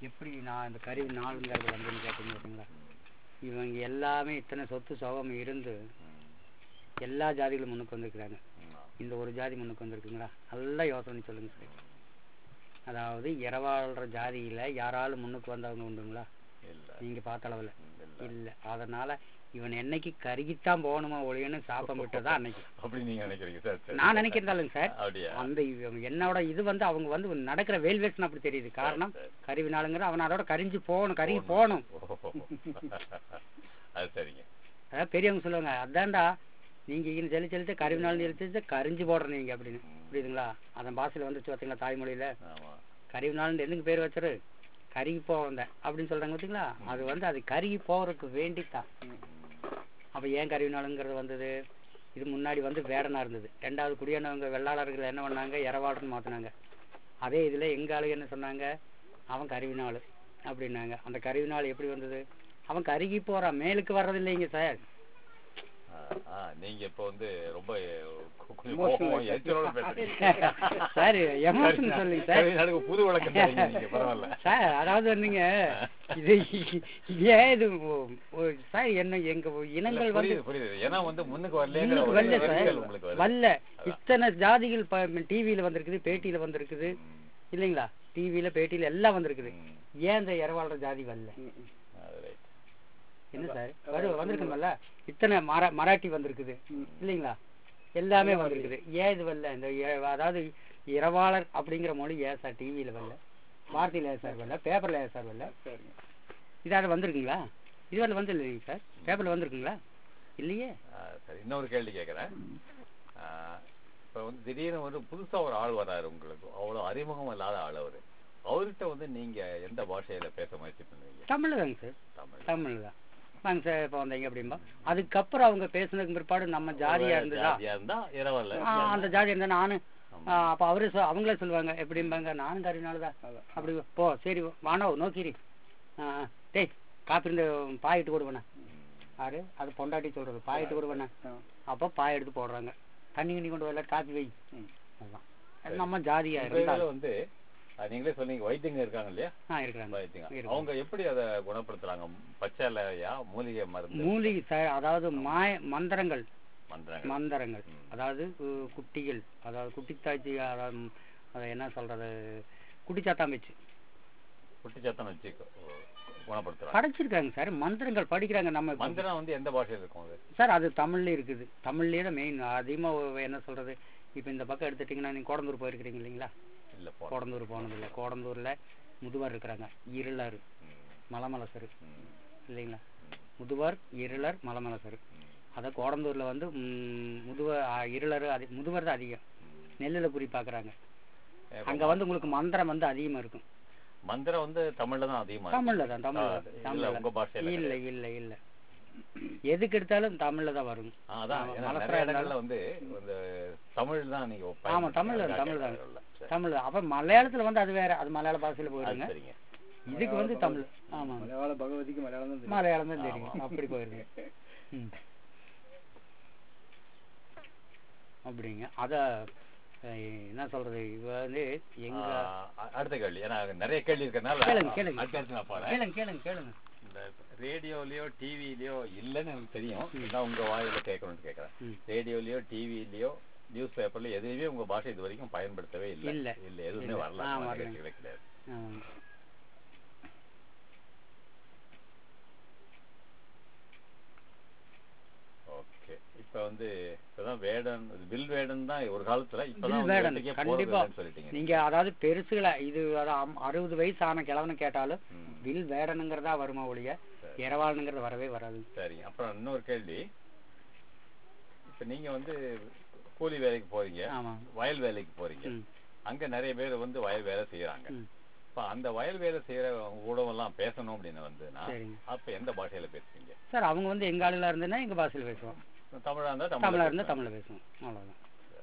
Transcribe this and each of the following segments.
எப்படி நான் இந்த கருவி நாளுங்கிறது வந்துன்னு கேட்டீங்க பார்த்தீங்களா இவங்க எல்லாமே இத்தனை சொத்து சுகம் இருந்து எல்லா ஜாதிகளும் முன்னுக்கு வந்திருக்கிறாங்க இந்த ஒரு ஜாதி முன்னுக்கு வந்திருக்குங்களா நல்லா யோசனை சொல்லுங்க சார் அதாவது இரவாழ்ற ஜாதியில யாராலும் முன்னுக்கு வந்தவங்க உண்டுங்களா இல்ல நீங்க பார்த்த அளவுல இல்ல இல்ல அதனால இவன் என்னைக்கு கருகித்தான் போகணுமா ஒழியன்னு சாப்பம் விட்டதான் அன்னைக்கு அப்படி நீங்க நினைக்கிறீங்க சார் சரி. நான் நினைக்கிறதாலுங்க சார் அப்படியா அந்த இவ- என்னோட இது வந்து அவங்க வந்து நடக்கிற வேல்வேஷன் அப்படி தெரியுது காரணம் சரி. கருவினாலுங்கிற அவன் அதோட கரிஞ்சு போகணும் கருகி போகணும் ஓஹோ. அது சரிங்க அதாவது பெரியவங்க சொல்லுவாங்க அதான்டா நீங்க இங்க செல்லி செலுத்து கருவினாலும் செலுத்து கரிஞ்சு போடுற நீங்க அப்படின்னு புரியுதுங்களா அதன் பாஷையில வந்துச்சு பார்த்தீங்களா தாய்மொழியில ஆமா கருவினாலும் எதுக்கு பேர் வச்சிரு கருகி போவந்த அப்படின்னு சொல்றாங்க பார்த்தீங்களா அது வந்து அது கருகி போறதுக்கு வேண்டித்தான் அப்ப ஏன் கருவினாலுங்கிறது வந்தது இது முன்னாடி வந்து வேடனா இருந்தது ரெண்டாவது குடியானவங்க வெள்ளாளர்கள் என்ன பண்ணாங்க இரவாளர்னு மாத்தினாங்க அதே இதுல எங்க ஆளுங்க என்ன சொன்னாங்க அவன் கருவினாள் அப்படின்னாங்க அந்த கருவினாள் எப்படி வந்தது அவன் கருகி போறான் மேலுக்கு வர்றது இல்லைங்க சார் ஆ, ஆ, நீங்க இப்ப வந்து ரொம்ப கு- கொஞ்சம் Emotional கோபம், ஆயிட்டா. எரிச்சலோட பேசுறீங்க சார் எமோஷன் சொல்லுங்க சார் சரி, எனக்கு புது வழக்கம் தரீங்க நீங்க பரவாயில்ல சார் அதாவது வந்துங்க இது ஏன் இது ஓ- ஓ- சார் என்ன எங்க இனங்கள் வந்து புரியுது புரியுது ஏன்னா வந்து முன்னுக்கு வரலங்கிற முன்னுக்கு ஒரு வரல சார் எரிச்சல் உங்களுக்கு வருது வரல இத்தனை ஜாதிகள் டிவியில வந்திருக்குது பேட்டியில வந்திருக்குது இல்லைங்களா டிவியில பேட்டியில எல்லாம் வந்திருக்குது ம். ஏன் இந்த இரவாளர் ஜாதி வரல அது right. என்ன சார் வரு வந்திருக்குமல்ல இத்தனை மரா மராட்டி வந்திருக்குது இல்லைங்களா எல்லாமே வந்திருக்குது ஏன் இது வரல இந்த எ- அதாவது இரவாளர் அப்படிங்கிற மொழி ஏன் சார் டிவியில வரல வார்த்தையில ஏன் சார் வரல பேப்பர்ல ஏன் சார் வரல இதாவது வந்திருக்குங்களா இது வரல வந்து இல்லைங்க சார் பேப்பர்ல வந்திருக்குங்களா இல்லையே ஆ, சரி இன்னொரு கேள்வி கேட்குறேன் இப்போ வந்து திடீர்னு வந்து புதுசா ஒரு ஆள் வர்றாரு உங்களுக்கு அவ்வளவு அறிமுகம் இல்லாத ஆள் அவரு அவர்கிட்ட வந்து நீங்க எந்த பாஷையில பேச முயற்சி பண்ணுவீங்க தமிழ்ல தாங்க சார் தமிழ் தமிழ் தான் வாங்க சார் இப்போ வந்தீங்க அப்படிம்பா அதுக்கப்புறம் அவங்க பேசுனதுக்கு பிற்பாடு நம்ம ஜாதியா இருந்ததா ஜாதியா இருந்தா இரவல்ல ஆ, அந்த ஜாதி இருந்தா நானு ஆ, அப்ப அவரு சொ- அவங்களே சொல்லுவாங்க எப்படிம்பாங்க நானும் கருவினாலதான் அப்படி போ சரி வானோ நோக்கிரி ஆ, ஆ. டேய் காப்பி இருந்து பாயிட்டு கொடுவேண்ணா யாரு அது பொண்டாட்டி சொல்றது பாயிட்டு கொடுவேண்ணா அப்போ பாய் எடுத்து போடுறாங்க தண்ணி கிண்ணி கொண்டு வரல காப்பி வை அதுதான் அது நம்ம ஜாதியா உங்க இருந்தா இதுல வந்து அஹ், நீங்களே சொன்னீங்க வைத்தியங்க இருக்காங்க இல்லையா ஆ இருக்கிறாங்க வைத்தியங்க இருக்காங்க. அவங்க எப்படி அதை குணப்படுத்துறாங்க பச்சை இலையா மூலிகை மருந்து மூலிகை சார் அதாவது மாய மந்திரங்கள் மந்திரங்க மந்திரங்கள் அதாவது கு- குட்டிகள் அதாவது குட்டித்தாச்சி அதாவது ம், அதை என்ன சொல்றது குட்டிச்சாத்தான் வச்சு குட்டி சத்தம் வச்சு கு- குணப்படுத்துறாங்க படைச்சிருக்காங்க சார் மந்திரங்கள் படிக்கிறாங்க நம்ம இப்ப- மந்திரம் வந்து எந்த பாஷையில இருக்கும் அது சார் அது தமிழ்ல இருக்குது தமிழ்லயே தான் மெயின் அதிகமா ஒ- என்ன சொல்றது இப்போ இந்த பக்கம் எடுத்துட்டீங்கன்னா நீங்க கோடந்தூர் போயிருக்கிறீங்க இல்லைங்களா இல்ல போ கோடந்தூர் போனதில்லை கோடந்தூர்ல முதுவர் இருக்கிறாங்க இருளர் மலமலசரு இல்லைங்களா முதுவர் இருளர் மலமலசரு அதை கோடந்தூர்ல வந்து ம், முதுவர் ஆ, இருளர் அதி முதுவர் தான் அதிகம் நெல்லுல குறி பார்க்கறாங்க அங்க வந்து உங்களுக்கு மந்திரம் வந்து அதிகமா இருக்கும் மந்திரம் வந்து தமிழ்ல தான் அதிகமா இருக்கு. தமிழ்ல தான் தமிழ்ல ஆ, தான், இல்ல தமிழ்ல உங்க பாஷையில இல்ல இல்ல இல்ல எதுக்கு எடுத்தாலும் தமிழ்ல தான் வரும் ஆ, அதான் ஆமா, ஏன்னா மலசரா நிறைய இருந்தாலும் இடங்கள்ல வந்து இந்த தமிழ் தான் நீங்க ஆமா தமிழ்ல பயன்படுத்துறீங்க. தமிழ் தான் அதுக்காக சரி. தமிழ் தான். அப்ப மலையாளத்துல வந்து அது வேற அது மலையாள பாஷையில அது போயிருங்க சரிங்க இதுக்கு வந்து தமிழ் ஆமா மலையாள பகவதிக்கு மலையாளம் தான் தெரியும். மலையாளம் தான் தெரியும் அப்படி போயிருங்க ம். அப்படிங்க அத அஹ், என்ன சொல்றது இவ வந்து எங்க ஆ, அடுத்த கேள்வி ஏன்னா நிறைய கேள்வி இருக்கறனால கேளுங்க, கேளுங்க. அடுத்தடுத்து நான் போறேன் கேளுங்க கேளுங்க கேளுங்க இந்த ரேடியோலயோ டிவிலயோ இல்லைன்னு எனக்கு தெரியும் நான் உங்க வாயில கேட்கணும்னு கேட்கறேன் ம். ரேடியோலயோ டிவிலயோ நியூஸ் பேப்பர்ல எதுவுமே உங்க பாஷை இது வரைக்கும் பயன்படுத்தவே இல்லை இல்ல. இல்ல எதுவுமே இல்ல. வரல ஆ, அந்த மாதிரி வரல. நிகழ்ச்சிகளே கிடையாது ஆமாங்க. ஓகே இப்ப வந்து இப்பதான் வேடன் வில் வேடன் தான் ஒரு காலத்துல இப்பதான் வில் வந்து வேடன் வேட்டைக்கே கண்டிப்பா போறதில்லைன்னு சொல்லிட்டீங்க நீங்க அதாவது பெருசுகளை இது அதான் அறுபது வயசு ஆன கிழவனை கேட்டாலும் ம். வில் வேடனுங்கிறதா வருமா ஒழிய இரவாளனுங்கிறது வரவே வராது சரிங்க அப்புறம் இன்னொரு கேள்வி இப்ப நீங்க வந்து கூலி வேலைக்கு போறீங்க ஆமா வயல் வேலைக்கு போறீங்க ம். அங்க நிறைய பேர் வந்து வயல் வேலை செய்யறாங்க ம். இப்ப அந்த வயல் வேலை செய்யற ஊடகம்லாம் பேசணும் அப்படின்னு வந்துன்னா சரிங்க. அப்ப எந்த பாஷையில பேசுவீங்க சார் அவங்க வந்து எங்க ஆளுல இருந்துன்னா எங்க பாஷையில பேசுவோம் தமிழா இருந்தா தமிழா தமிழ் இருந்தா தமிழ்ல பேசுவோம் அவ்வளவுதான்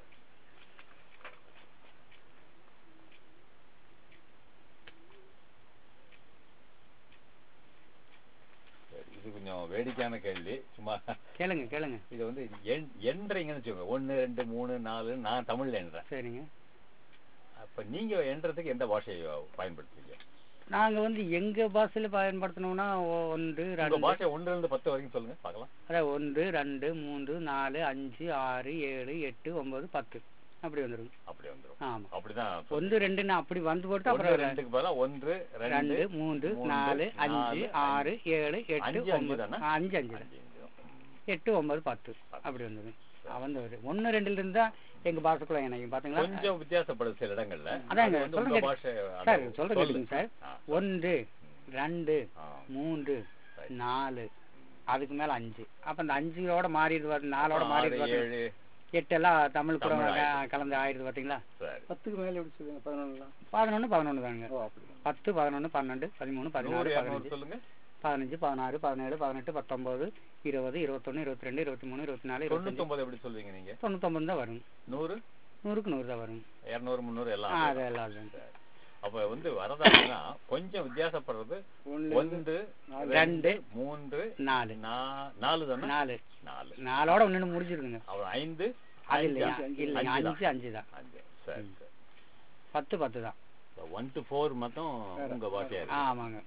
இது கொஞ்சம் வேடிக்கையான கேள்வி சும்மா கேளுங்க கேளுங்க இது வந்து எண்- எண்றீங்கன்னு வச்சுக்கோங்க ஒண்ணு ரெண்டு மூணு நாலு நான் தமிழ்ல எண்றேன் சரிங்க அப்ப நீங்க எண்றதுக்கு எந்த பாஷையை பயன்படுத்துவீங்க நாங்க வந்து எங்க பாஷையில பயன்படுத்தணும்னா ஒ- ஒன்று உங்க ரெண்டு பாஷை ஒண்ணுல இருந்து பத்து வரைக்கும் சொல்லுங்க பார்க்கலாம் அதான் ஒன்று ரெண்டு மூன்று நாலு அஞ்சு ஆறு ஏழு எட்டு ஒன்பது பத்து அப்படி வந்துருங்க அப்படி வந்துரும் ஆமா அப்படிதான் சொல்லுங்க. ஒன்று ரெண்டுன்னு அப்படி வந்து போட்டு ஒன்று அப்புறம் ரெண்டுக்கு பதிலா ஒன்று ரெண்டு ரெண்டு மூன்று மூன்று, நாலு அஞ்சு நாலு, ஆறு ஏழு எட்டு அஞ்சு, அஞ்சு ஒன்பது தானே? ஆ, அஞ்சு அஞ்சு தான். அஞ்சு அஞ்சு தான். ம். எட்டு ஒன்பது பத்து அப்படி வந்துடும் வந்து ஒரு ஒன்று ரெண்டுல இருந்தா எங்க பாஷைக்குள்ள இணையும் பாத்தீங்களா கொஞ்சம் வித்தியாசப்படுது சில இடங்கள்ல அதாங்க, அது வந்து உங்க சொல்லுங்க. பாஷை அந்த சார் சொல்றது சொல்லு. கேளுங்க சார் ஆ, ஒன்று ரெண்டு ஆ, மூன்று Right. நாலு அதுக்கு மேல அஞ்சு அப்ப இந்த அஞ்சோட மாறிடுது பாத்து- நாலோட ஆறு, மாறிடுது பாத்தீங்களா? ஏழு எட்டு எல்லாம் தமிழ் கூட தமிழ் க- ஆயிடுது. கலந்து ஆயிடுது பாத்தீங்களா சரி பத்துக்கு மேல எப்படி சொல்லுங்க பதினொன்றுலாம் பதினொன்னு பதினொன்னு தாங்க ஓ அப்படி பத்து பதினொன்னு பன்னெண்டு பதிமூணு நூறு பதினாறு இரநூறு பதினஞ்சு சொல்லுங்க பதினஞ்சு பதினாறு பதினேழு பதினெட்டு பத்தொன்பது இருபது இருபத்தொன்னு இருபத்தி ரெண்டு இருபத்தி மூணு இருபத்தி நாலு இருபத்தஞ்சு தொண்ணூத்தொன்பது எப்படி சொல்லுவீங்க நீங்க தொண்ணூத்தொன்பது தான் வரும் நூறு நூறுக்கு நூறு தான் வரும் இருநூறு முந்நூறு எல்லாம் ஆ, அதே அது தான். எல்லாம் அதுதான். சரி. அப்ப வந்து வரதாங்கன்னா கொஞ்சம் வித்தியாசப்படுறது ஒன்று ஒன்று ரெண்டு, மூன்று நாலு நா- நாலு தானே நாலு நாலு நாலோட ஒண்ணு முடிஞ்சிருக்குங்க அப்புறம் ஐந்து அது அஞ்சா? இல்லையா அஞ்சு, இல்லைங்க அஞ்சு அஞ்சு அஞ்சு தான் அஞ்சு சரி ம். சரி பத்து பத்து தான் ஒன் டு ஃபோர் மட்டும் உங்க பாஷையா இருக்கு ஆமாங்க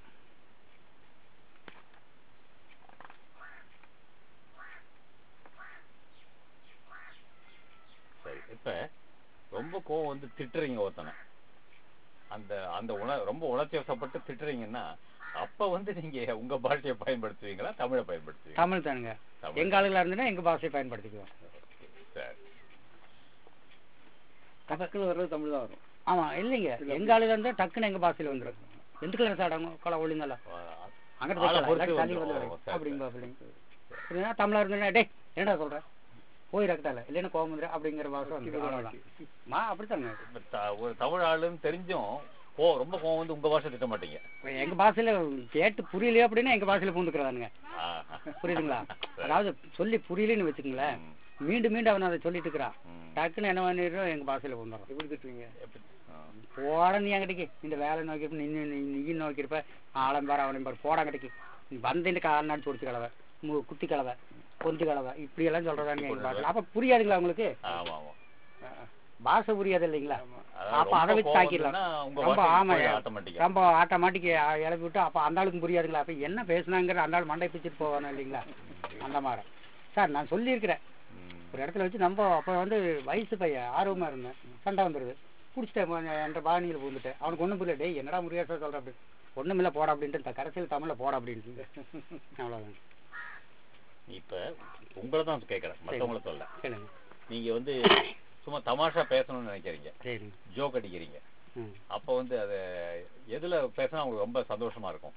சரி இப்ப ரொம்ப கோவம் வந்து திட்டுறீங்க ஒருத்தனை அந்த அந்த உண ரொம்ப உணர்ச்சி வசப்பட்டு திட்டுறீங்கன்னா அப்ப வந்து நீங்க உங்க பாஷையை பயன்படுத்துவீங்களா தமிழை பயன்படுத்துவீங்களா தமிழ் தானுங்க தமிழ். எங்க ஆளுகளா இருந்துன்னா எங்க பாஷையை பயன்படுத்திக்குவோம் சரி டக்குன்னு வர்றது தமிழ் தான் வரும் ஆமா இல்லைங்க எங்க ஆளுங்க இருந்தா டக்குன்னு எங்க பாஷையில வந்துடும் எந்துக்குள்ள சாடங்க கொலை ஒழுங்கல்ல அங்கிட்டு ஆளை வைக்கலாம், பொறுத்து இல்லாட்டி தள்ளி வந்துரும். வந்து ஓ, சரி, அப்படிங்க சரி. அப்படிங்க இல்லைன்னா தமிழா இருந்தா டேய் என்னடா சொல்ற போய் ரக்கத்தால இல்லைன்னா கோவம் வந்துரு அப்படிங்கிற பாஷை வந்து அவ்வளவுதான் மா அப்படித்தாங்க இப்ப த- ஒரு தமிழ் ஆளுன்னு தெரிஞ்சும் கோ ரொம்ப கோவம் வந்து உங்க பாஷை திட்ட மாட்டீங்க இப்ப எங்க பாஷையில கேட்டு புரியலையே அப்படின்னா எங்க பாஷையில பூந்துக்கிறானுங்க ஆஹா. புரியுதுங்களா சரி. அதாவது சொல்லி புரியலன்னு வச்சுக்கோங்களேன் ம், மீண்டும் மீண்டும் அவன் அதை சொல்லிட்டு இருக்கிறான் ம். டக்குன்னு என்ன பண்ணிடுறோம் எங்க பாஷையில பூந்துடுறோம் எப்படி திட்டுவீங்க எப்படி? ஆ. போட நீ அங்கிட்டிக்கு இந்த வேலை நோக்கிருப்ப நின்று நீ நோக்கிருப்ப ஆலம் பாரு அவனையும் பாரு போட அங்கிட்டிக்கு நீ வந்து இந்த கால் நாடு சொடிச்சு கலவை மு- குத்தி கலவை கொந்தி கலவை இப்படி எல்லாம் சொல்றதாங்க எங்க பாஷை அப்ப புரியாதுங்களா உங்களுக்கு ஆமா ஆமா பாஷை புரியாது இல்லைங்களா அதாவது அப்ப அதை ரொம்ப வச்சு கோவம் தாக்கிடலாம் வந்ததுன்னா உங்க ரொம்ப பாஷை ஆமா போயிடும் automatic ஆ. ரொம்ப ஆட்டோமேட்டிக் இழப்பி விட்டு அப்ப அந்த ஆளுக்கும் புரியாதுங்களா அப்ப என்ன பேசுனாங்கிற அந்த ஆள் மண்டை பிச்சுட்டு போவானு இல்லைங்களா அந்த மாதிரி சார் நான் சொல்லியிருக்கிறேன் ம். ஒரு இடத்துல வச்சு நம்ம அப்ப வந்து வயசு பையன் ஆர்வமா இருந்தேன் சண்டை வந்துருது குடிச்சிட்டேன் என்ற பாணியில் பூந்துட்டேன் அவனுக்கு ஒண்ணும் புரியல டேய் என்னடா முருகேசா சொல்ற அப்படி ஒண்ணுமில்ல போட அப்படின்ட்டு இந்த கடைசியில் தமிழ்ல போட அப்படின்ட்டு அவ்வளவுதான் இப்ப உங்களை தான் கேட்கறேன் மத்தவங்கள சொல்ல கேளுங்க நீங்க வந்து சும்மா தமாஷா பேசணும்னு நினைக்கிறீங்க சரிங்க ஜோக் அடிக்கிறீங்க ம் அப்ப வந்து அது எதுல பேசினா உங்களுக்கு ரொம்ப சந்தோஷமா இருக்கும்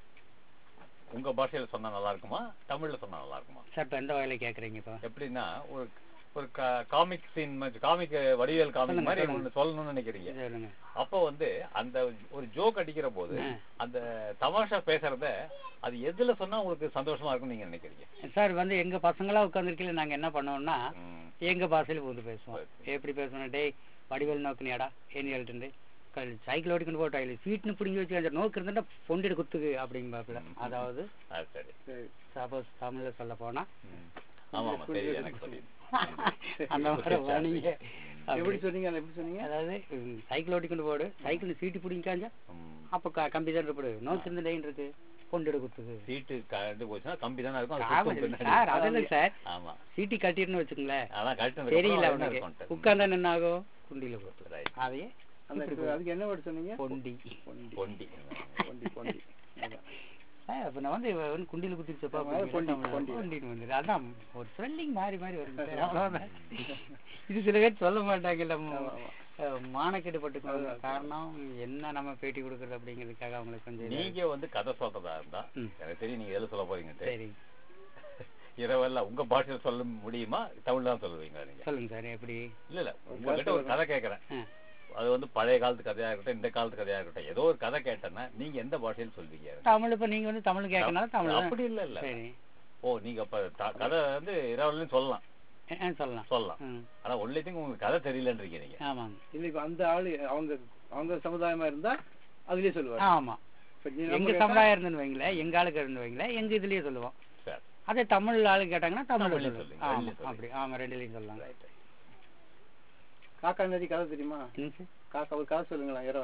உங்க பாஷையில சொன்னா நல்லா இருக்குமா தமிழ்ல சொன்னா நல்லா இருக்குமா சார் இப்போ எந்த வகையில கேட்குறீங்க இப்போ எப்படின்னா ஒரு ஒரு comic scene comic Vadivel comic சொல்லுங்க, மாதிரி சொல்லுங்க. ஒண்ணு சொல்லணும்னு நினைக்கிறீங்க சொல்லுங்க அப்ப வந்து அந்த ஒரு ஜோக் அடிக்கிற போது ஆ. அந்த தமாஷா பேசுறத அது எதுல சொன்னா உங்களுக்கு சந்தோஷமா இருக்கும்னு நீங்க நினைக்கிறீங்க சார் வந்து எங்க பசங்களா உட்காந்துருக்கல நாங்க என்ன பண்ணுவோம்னா ம். எங்க பாஷையில வந்து பேசுவோம் எப்படி பேசுவோம் டேய் வடிவேல் நோக்குனியாடா ஏன்னு சொல்லிட்டு சைக்கிள் ஓடிக்கொண்டு போட்டா இல்லை சீட்னு பிடிங்கி வச்சு அந்த நோக்கு இருந்தா பொண்டிடு குத்துக்கு அப்படிம்பாப்புல ம். அதாவது அது சரி சரி சப்போஸ் தமிழ்ல சொல்ல போனா ம். ஆமா ஆமா தெரியுது எனக்கு தெரியுது அந்த மாதிரி வணிக எப்படி சொன்னீங்க அதை எப்படி சொன்னீங்க அதாவது ம், சைக்கிள் ஓட்டிக்கொண்டு போடு சைக்கிள் சீட்டு பிடிக்காஞ்சா ம். அப்ப க- கம்பி தான் இருப்படு நோக்கு இருந்த லைன் இருக்கு பொண்டிடு குத்துக்கு சீட்டு கண்டு போச்சுன்னா கம்பி தானே இருக்கும் அது ஆமா, சுத்தும் பின்னாடி. சார் அதெல்லாம் சார் ஆமா சீட்டி கட்டிருன்னு வச்சுக்கோங்களேன் அதான் கழட்டு தெரியல அவனுக்கு உட்கார்ந்தா என்ன ஆகும் குண்டியில போட்டு ரைட் அதையே அந்த அதுக்கு என்ன வேர்டு சொன்னீங்க பொண்டி பொண்டி பொண்டி பொண்டி பொண்டி அதான். ஆ, அப்ப நான் வந்து இவ வந்து குண்டியில குத்திருச்சப்பா ஆமா, அது பொண்டி, பொண்டி. பொண்டின்னு வந்துரு அதான் ஒரு ஸ்வெல்லிங் மாறி மாறி வருது சார் அவ்வளவுதான் இது சில பேர் சொல்ல மாட்டாங்கல்ல ஆமா, ஆமா. மானக்கெட்டு பட்டுக்கணும் காரணம் என்ன நம்ம பேட்டி கொடுக்கறது அப்படிங்கிறதுக்காக அவங்களுக்கு கொஞ்சம் இது- நீங்க வந்து கதை சொல்றதா இருந்தா ம். எனக்கு தெரியும் நீங்க எதுல சொல்ல போறீங்கன்ட்டு சரி இரவெல்லாம் உங்க பாஷையில சொல்ல முடியுமா தமிழ் தான் சொல்லுவீங்களா நீங்க சொல்லுங்க சார் எப்படி இல்ல இல்ல உங்ககிட்ட ஒரு கதை கேக்குறேன் ஆ, அது வந்து பழைய காலத்து கதையா இருக்கட்டும் இந்த காலத்து கதையா இருக்கட்டும் ஏதோ ஒரு கதை கேட்டேன்னா நீங்க எந்த பாஷையில சொல்வீங்க தமிழ் இப்ப நீங்க வந்து தமிழ் கேட்கனால தமிழ் தான். அப்படி இல்ல இல்ல சரி ஓ நீங்க அப்ப த- கதை வந்து இரவலையும் சொல்லலாம் ஆ, ஆ, சொல்லலாம் சொல்லலாம் ம், ஆனா ஒன்லி திங் உங்களுக்கு கதை தெரியலன்றீங்க நீங்க ஆமாங்க இல்ல இப்ப அந்த ஆளு அவங்க அவங்க சமுதாயமா இருந்தா அதுலயே சொல்லுவாரு ஆமா இப்ப நீ எங்க நம்ம கேட்டா- சமுதாயம் இருந்துன்னு வைங்களேன் எங்க ஆளுக்கு இருந்து வைங்களேன் எங்க இதுலயே சொல்லுவோம் சரி அதே தமிழ் ஆளு கேட்டாங்கன்னா தமிழ்ல தமிழ்லயும் சொல்லுவோம் சொல்லுங்க, ஆமா ரெண்டுலயும் அப்படி ஆமா ரெண்டுலயும் சொல்லலாம் ரைட் காக்கா நதி கதை தெரியுமா என்னங்க சார்? காக்கா ஒரு கதை சொல்லுங்களா இரவலால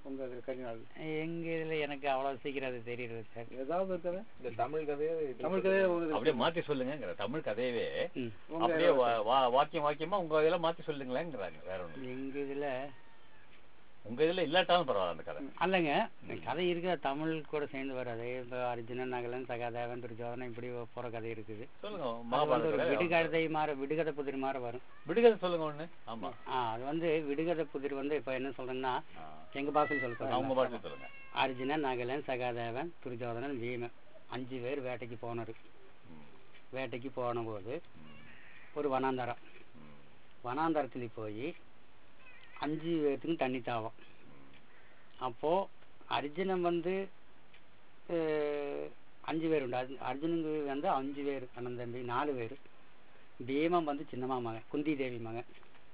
உங்க இதுல கரிநாள் எங்க இதுல எனக்கு அவ்வளவு சீக்கிரம் அது தெரியறது சார் ஏதாவது இருக்கிற இந்த தமிழ் கதையை இது தமிழ் கதையை உங்களுக்கு அப்படியே மாத்தி சொல்லுங்கிற தமிழ் கதையவே ம். உங்க அப்படியே வா- வா- வாக்கியம் வாக்கியமா உங்க இதெல்லாம் மாத்தி சொல்லுங்களேங்கிறாங்க வேற ஒண்ணு எங்க இதுல உங்க இதுல இல்லாட்டாலும் பரவாயில்ல அந்த கதை அல்லங்க இந்த கதை இருக்கிற தமிழ் கூட சேர்ந்து வராது இப்போ அர்ஜுனன் நகலன் சகாதேவன் துரிஜோதனன் இப்படி போற கதை இருக்குது சொல்லுங்க அது வந்து ஒரு மகாபாரதத்துல விடுகதை மாற விடுகதை புதிர் மாற வரும் விடுகதை சொல்லுங்க ஒண்ணு ஆமா ஆ அது வந்து விடுகதை புதிர் வந்து இப்ப என்ன சொல்றேன்னா ஆ. எங்க பாஷையில் சொல்ல அவங்க சொல்றேன் பாட்டு சொல்லுங்க அர்ஜுனன் நகலன் சகாதேவன் துரிஜோதனன் பீமன் அஞ்சு பேர் வேட்டைக்கு போனாரு ம். வேட்டைக்கு போன போது ம். ஒரு வனாந்தரம் ம். வனாந்தரத்துல போய் அஞ்சு பேர்த்துக்கும் தண்ணி தாவம் அப்போ அர்ஜுனன் வந்து அஹ், அஞ்சு பேர் உண்டு அர்ஜு- அர்ஜுனுக்கு வந்து அஞ்சு பேர் அண்ணன் தம்பி நாலு பேர் பீமன் வந்து சின்னம்மா மகன் குந்தி தேவி மகன்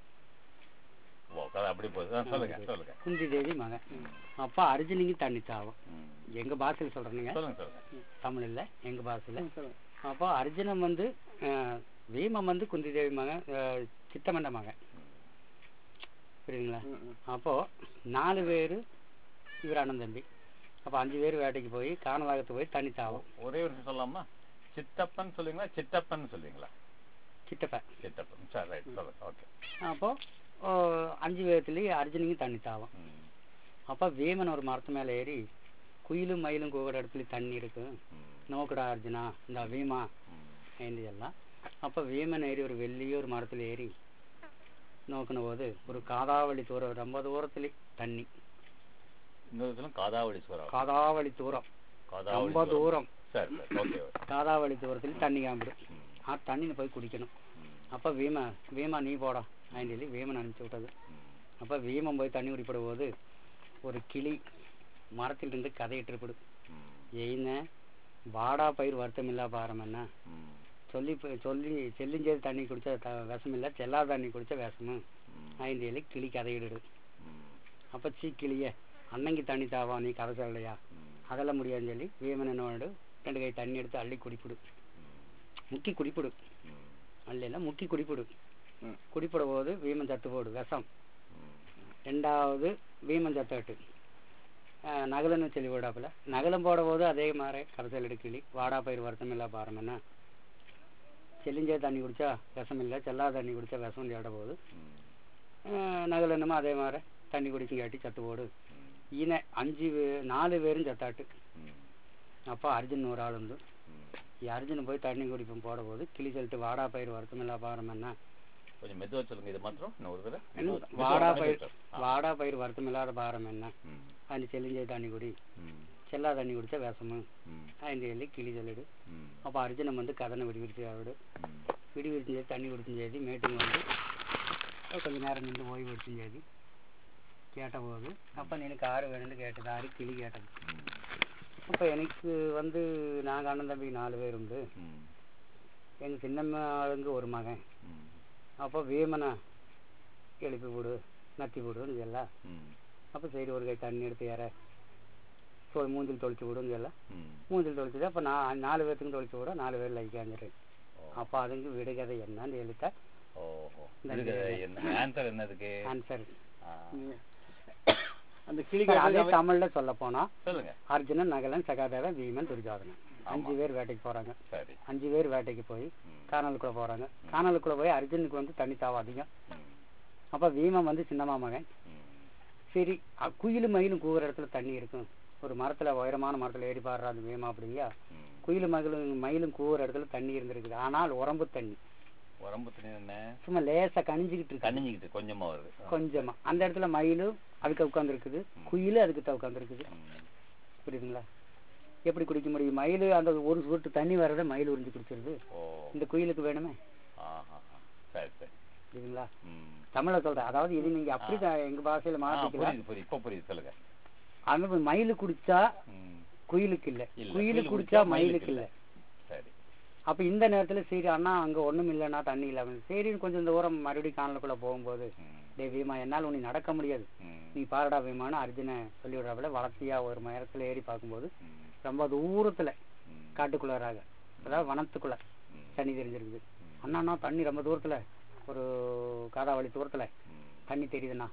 ஓ கதை அப்படி போகுது ஆ, சொல்லுங்க சொல்லுங்க குந்தி தேவி மகன் அப்போ அர்ஜுனுக்கு தண்ணி தாவம் ம். எங்க பாஷையில் சொல்றேனுங்க சொல்லுங்க சொல்லுங்க தமிழ் இல்ல எங்க பாஷையில சொல்லுங்க. அப்போ அர்ஜுனன் வந்து அஹ், பீமன் வந்து குந்தி தேவி மகன் அஹ், சித்தமண்ட மகன் புரியுதுங்களா ம், ம். அப்போ நாலு பேர் இவர் அண்ணன் தம்பி அப்போ அஞ்சு பேர் வேட்டைக்கு போய் காணலாகத்து போய் தண்ணி தாவும் ஒரே ஒரு நிமிஷம் சொல்லலாமா சித்தப்பன் சொல்லுவீங்களா சித்தப்பன் சொல்லுவீங்களா சித்தப்ப சித்தப்பன் சரி ரைட் சொல்லுங்க ஓகே அப்போ ஓ, அஞ்சு பேர்த்துலேயும் அர்ஜுனுக்கும் தண்ணி தாவும் ம். அப்போ வீமன் ஒரு மரத்து மேலே ஏறி குயிலும் மயிலும் கூகுற இடத்துல தண்ணி இருக்கு ம். நோக்குடா அர்ஜுனா இந்த வீமா ம். ஏந்தி எல்லாம் அப்போ வீமன் ஏறி ஒரு வெள்ளிய ஒரு மரத்துல ஏறி நோக்கின போது ஒரு காதாவளி தூரம் ரொம்ப தூரத்துல தண்ணி இன்னொரு சொல்லுங்க காதாவளி சோறா காதாவளி தூரம் காதாவளி ரொம்ப சோறா. தூரம் சரி சரி ஓகே காதாவளி தூரத்தில் தண்ணி காம்பிடும் ம். ஆ தண்ணியில் போய் குடிக்கணும் ம். அப்போ வீமா வீமா நீ போடா அப்படின்னு சொல்லி வீமன் அனுப்பிச்சு விட்டது ம். அப்போ வீமன் போய் தண்ணி குடிப்பட போது ஒரு கிளி மரத்திலிருந்து கதையிட்டு இருப்பிடு ம். எய்ன வாடா பயிர் வருத்தம் இல்லா பாரம் என்ன ம். சொல்லி போய் சொல்லி செல்லிஞ்சேது தண்ணி குடிச்சா த விஷம் இல்லை செல்லாத தண்ணி குடிச்சா விஷமு ம். ஐந்து சொல்லி கிளி கதையிடுது ம். அப்போ சீ கிளியே அன்னைக்கு தண்ணி தாவா நீ கதை சொல்லலையா ம். அதெல்லாம் முடியாதுன்னு சொல்லி வீமன் என்ன பண்ணிடு ரெண்டு கை தண்ணி எடுத்து அள்ளி குடிப்பிடு முக்கி குடிப்பிடு ம். அள்ளியெல்லாம் முக்கி குடிப்பிடு ம். குடிப்பட போது வீமன் சத்து போடு விஷம் ம். ரெண்டாவது வீமன் சத்தாட்டு நகலன்னு சொல்லி விடாப்புல நகலம் போட போது அதே மாதிரி கரைசல் எடுக்கிளி வாடா பயிர் வருத்தம் இல்லா பாரம் என்ன செல்லிஞ்சே தண்ணி குடிச்சா விஷம் இல்லை செல்லாத தண்ணி குடிச்சா விஷம் தேட போகுது ம். நகலன்னுமா அதே மாதிரி தண்ணி குடிக்கும் காட்டி சத்து போடு ம். ஈன அஞ்சு பே- நாலு பேரும் சத்தாட்டு ம். அப்போ அர்ஜுன் ஒரு ஆள் வந்து ம். ఈ அர்ஜுன் போய் தண்ணி குடிப்போம் போட போது கிளி சொல்லிட்டு வாடா பயிர் வருத்தம் இல்லா பாரம் என்ன கொஞ்சம் மெதுவா சொல்லுங்க இது மாத்திரம் இன்னும் ஒரு தடவை என்ன? மெதுவா- வாடா மெதுவா பயிர் பேசுறேன். ஆ. வாடா பயிர் வருத்தம் இல்லாத பாரம் என்ன ம். அது செல்லிஞ்சே தண்ணி குடி ம். செல்லா தண்ணி குடிச்சா விஷமு ம். അതിൻ്റെ சொல்லி கிளி சொல்லிடு ம். அப்போ அர்ஜுனன் வந்து கதனை விடுவிச்சு அவடு ம். விடுவிச்சும் செய்து தண்ணி குடிச்சும் செய்து மேட்டுக்கு வந்து அப்புறம் கொஞ்ச நேரம் நின்று ஓய்வு எடுத்தும் செய்து கேட்டபோது அப்போ எனக்கு ஆறு வேணும்னு கேட்டது ஆறு கிளி கேட்டது ம். அப்போ எனக்கு வந்து நாங்கள் அண்ணன் தம்பி நாலு பேர் உண்டு ம். எங்கள் சின்னம்மாளுங்க ஒரு மகன் ம். அப்போ வீமனை எழுப்பி விடு நத்தி விடுன்னு சொல்ல ம். அப்போ சரி ஒரு கை தண்ணி எடுத்து ஏற தொ மூஞ்சில் தொளிச்சு விடுன்னு சொல்ல ம். மூஞ்சில் தொளிச்சது அப்போ நான் நாலு பேர்த்துக்கும் தொளிச்சு விட நாலு பேர் லைக்காஞ்சிரு ஓ. அப்போ அதுக்கு விடுகதை என்னன்னு எழுத்த ஓஹோ இந்த இதுக்கு என்ன ஆன்சர் என்னதுக்கு ஆன்சர் ஆ. நீங்க- அந்த கிளி அதே கேட்டது தமிழ்ல சொல்ல போனா சொல்லுங்க அர்ஜுனன் நகலன் சகாதேவன் பீமன் துரிஜோதனன் அஞ்சு பேர் வேட்டைக்கு போறாங்க சரி அஞ்சு பேர் வேட்டைக்கு போய் ம். காணலுக்குள்ள போறாங்க காணலுக்குள்ள போய் அர்ஜுனுக்கு வந்து தண்ணி தாவம் அதிகம் ம். அப்ப பீமன் வந்து சின்னம்மா மகன் ம். சரி அ- குயிலும் மயிலும் கூவுற இடத்துல தண்ணி இருக்கும் ஒரு மரத்துல உயரமான மரத்துல ஏறி பாடுற அந்த பீமா அப்படிங்க ம். குயிலும் மயிலும் மயிலும் கூவுற இடத்துல தண்ணி இருந்திருக்குது ஆனால் உரம்பு தண்ணி உடம்பு தண்ணி என்ன சும்மா லேசா கணிஞ்சுக்கிட்டு இருக்கு கண்ணிஞ்சிக்கிட்டு கொஞ்சமா வருது ஆ. கொஞ்சமா அந்த இடத்துல மயிலும் அதுக்கு உட்கார்ந்து இருக்குது குயிலும் அதுக்கு தான் உட்கார்ந்து இருக்குது ம். புரியுதுங்களா எப்படி குடிக்க முடியும் மயில் அந்த ஒரு சொட்டு தண்ணி வரத மயில் உறிஞ்சு குடிச்சிருது ஓ இந்த குயிலுக்கு வேணுமே ஆஹா சரி சரி புரியுதுங்களா ம். தமிழ்ல சொல்றேன் அதாவது இது நீங்க அப்படி தான் எங்க பாஷையில ஆ, மாத்திக்கலாம் புரியுது புரியுது இப்போ புரியுது சொல்லுங்க அந்த மயில் குடிச்சா ம். குயிலுக்கு இல்ல இல்ல, குயிலு குயிலு குடிச்சா குடிச்சா மயிலுக்கு இல்ல சரி அப்ப இந்த நேரத்துல சரி அண்ணா அங்க ஒண்ணும் இல்லைன்னா தண்ணி இல்லாம சரின்னு கொஞ்சம் தூரம் மறுபடியும் காணலுக்குள்ள போகும்போது ம். டே வீமா என்னால உனி நடக்க முடியாது ம். நீ பாருடா வீமான்னு அர்ஜுனை சொல்லி விடுறாப்புல வளர்த்தியா ஒரு மரத்துல ஏறி பார்க்கும்போது ம். ரொம்ப தூரத்துல ம். காட்டுக்குள்ளாராக அதாவது வனத்துக்குள்ள ம். தண்ணி தெரிஞ்சிருக்குது அண்ணா அண்ணா தண்ணி ரொம்ப தூரத்துல ஒரு காதாவளி தூரத்துல ம். தண்ணி தெரியுதுண்ணா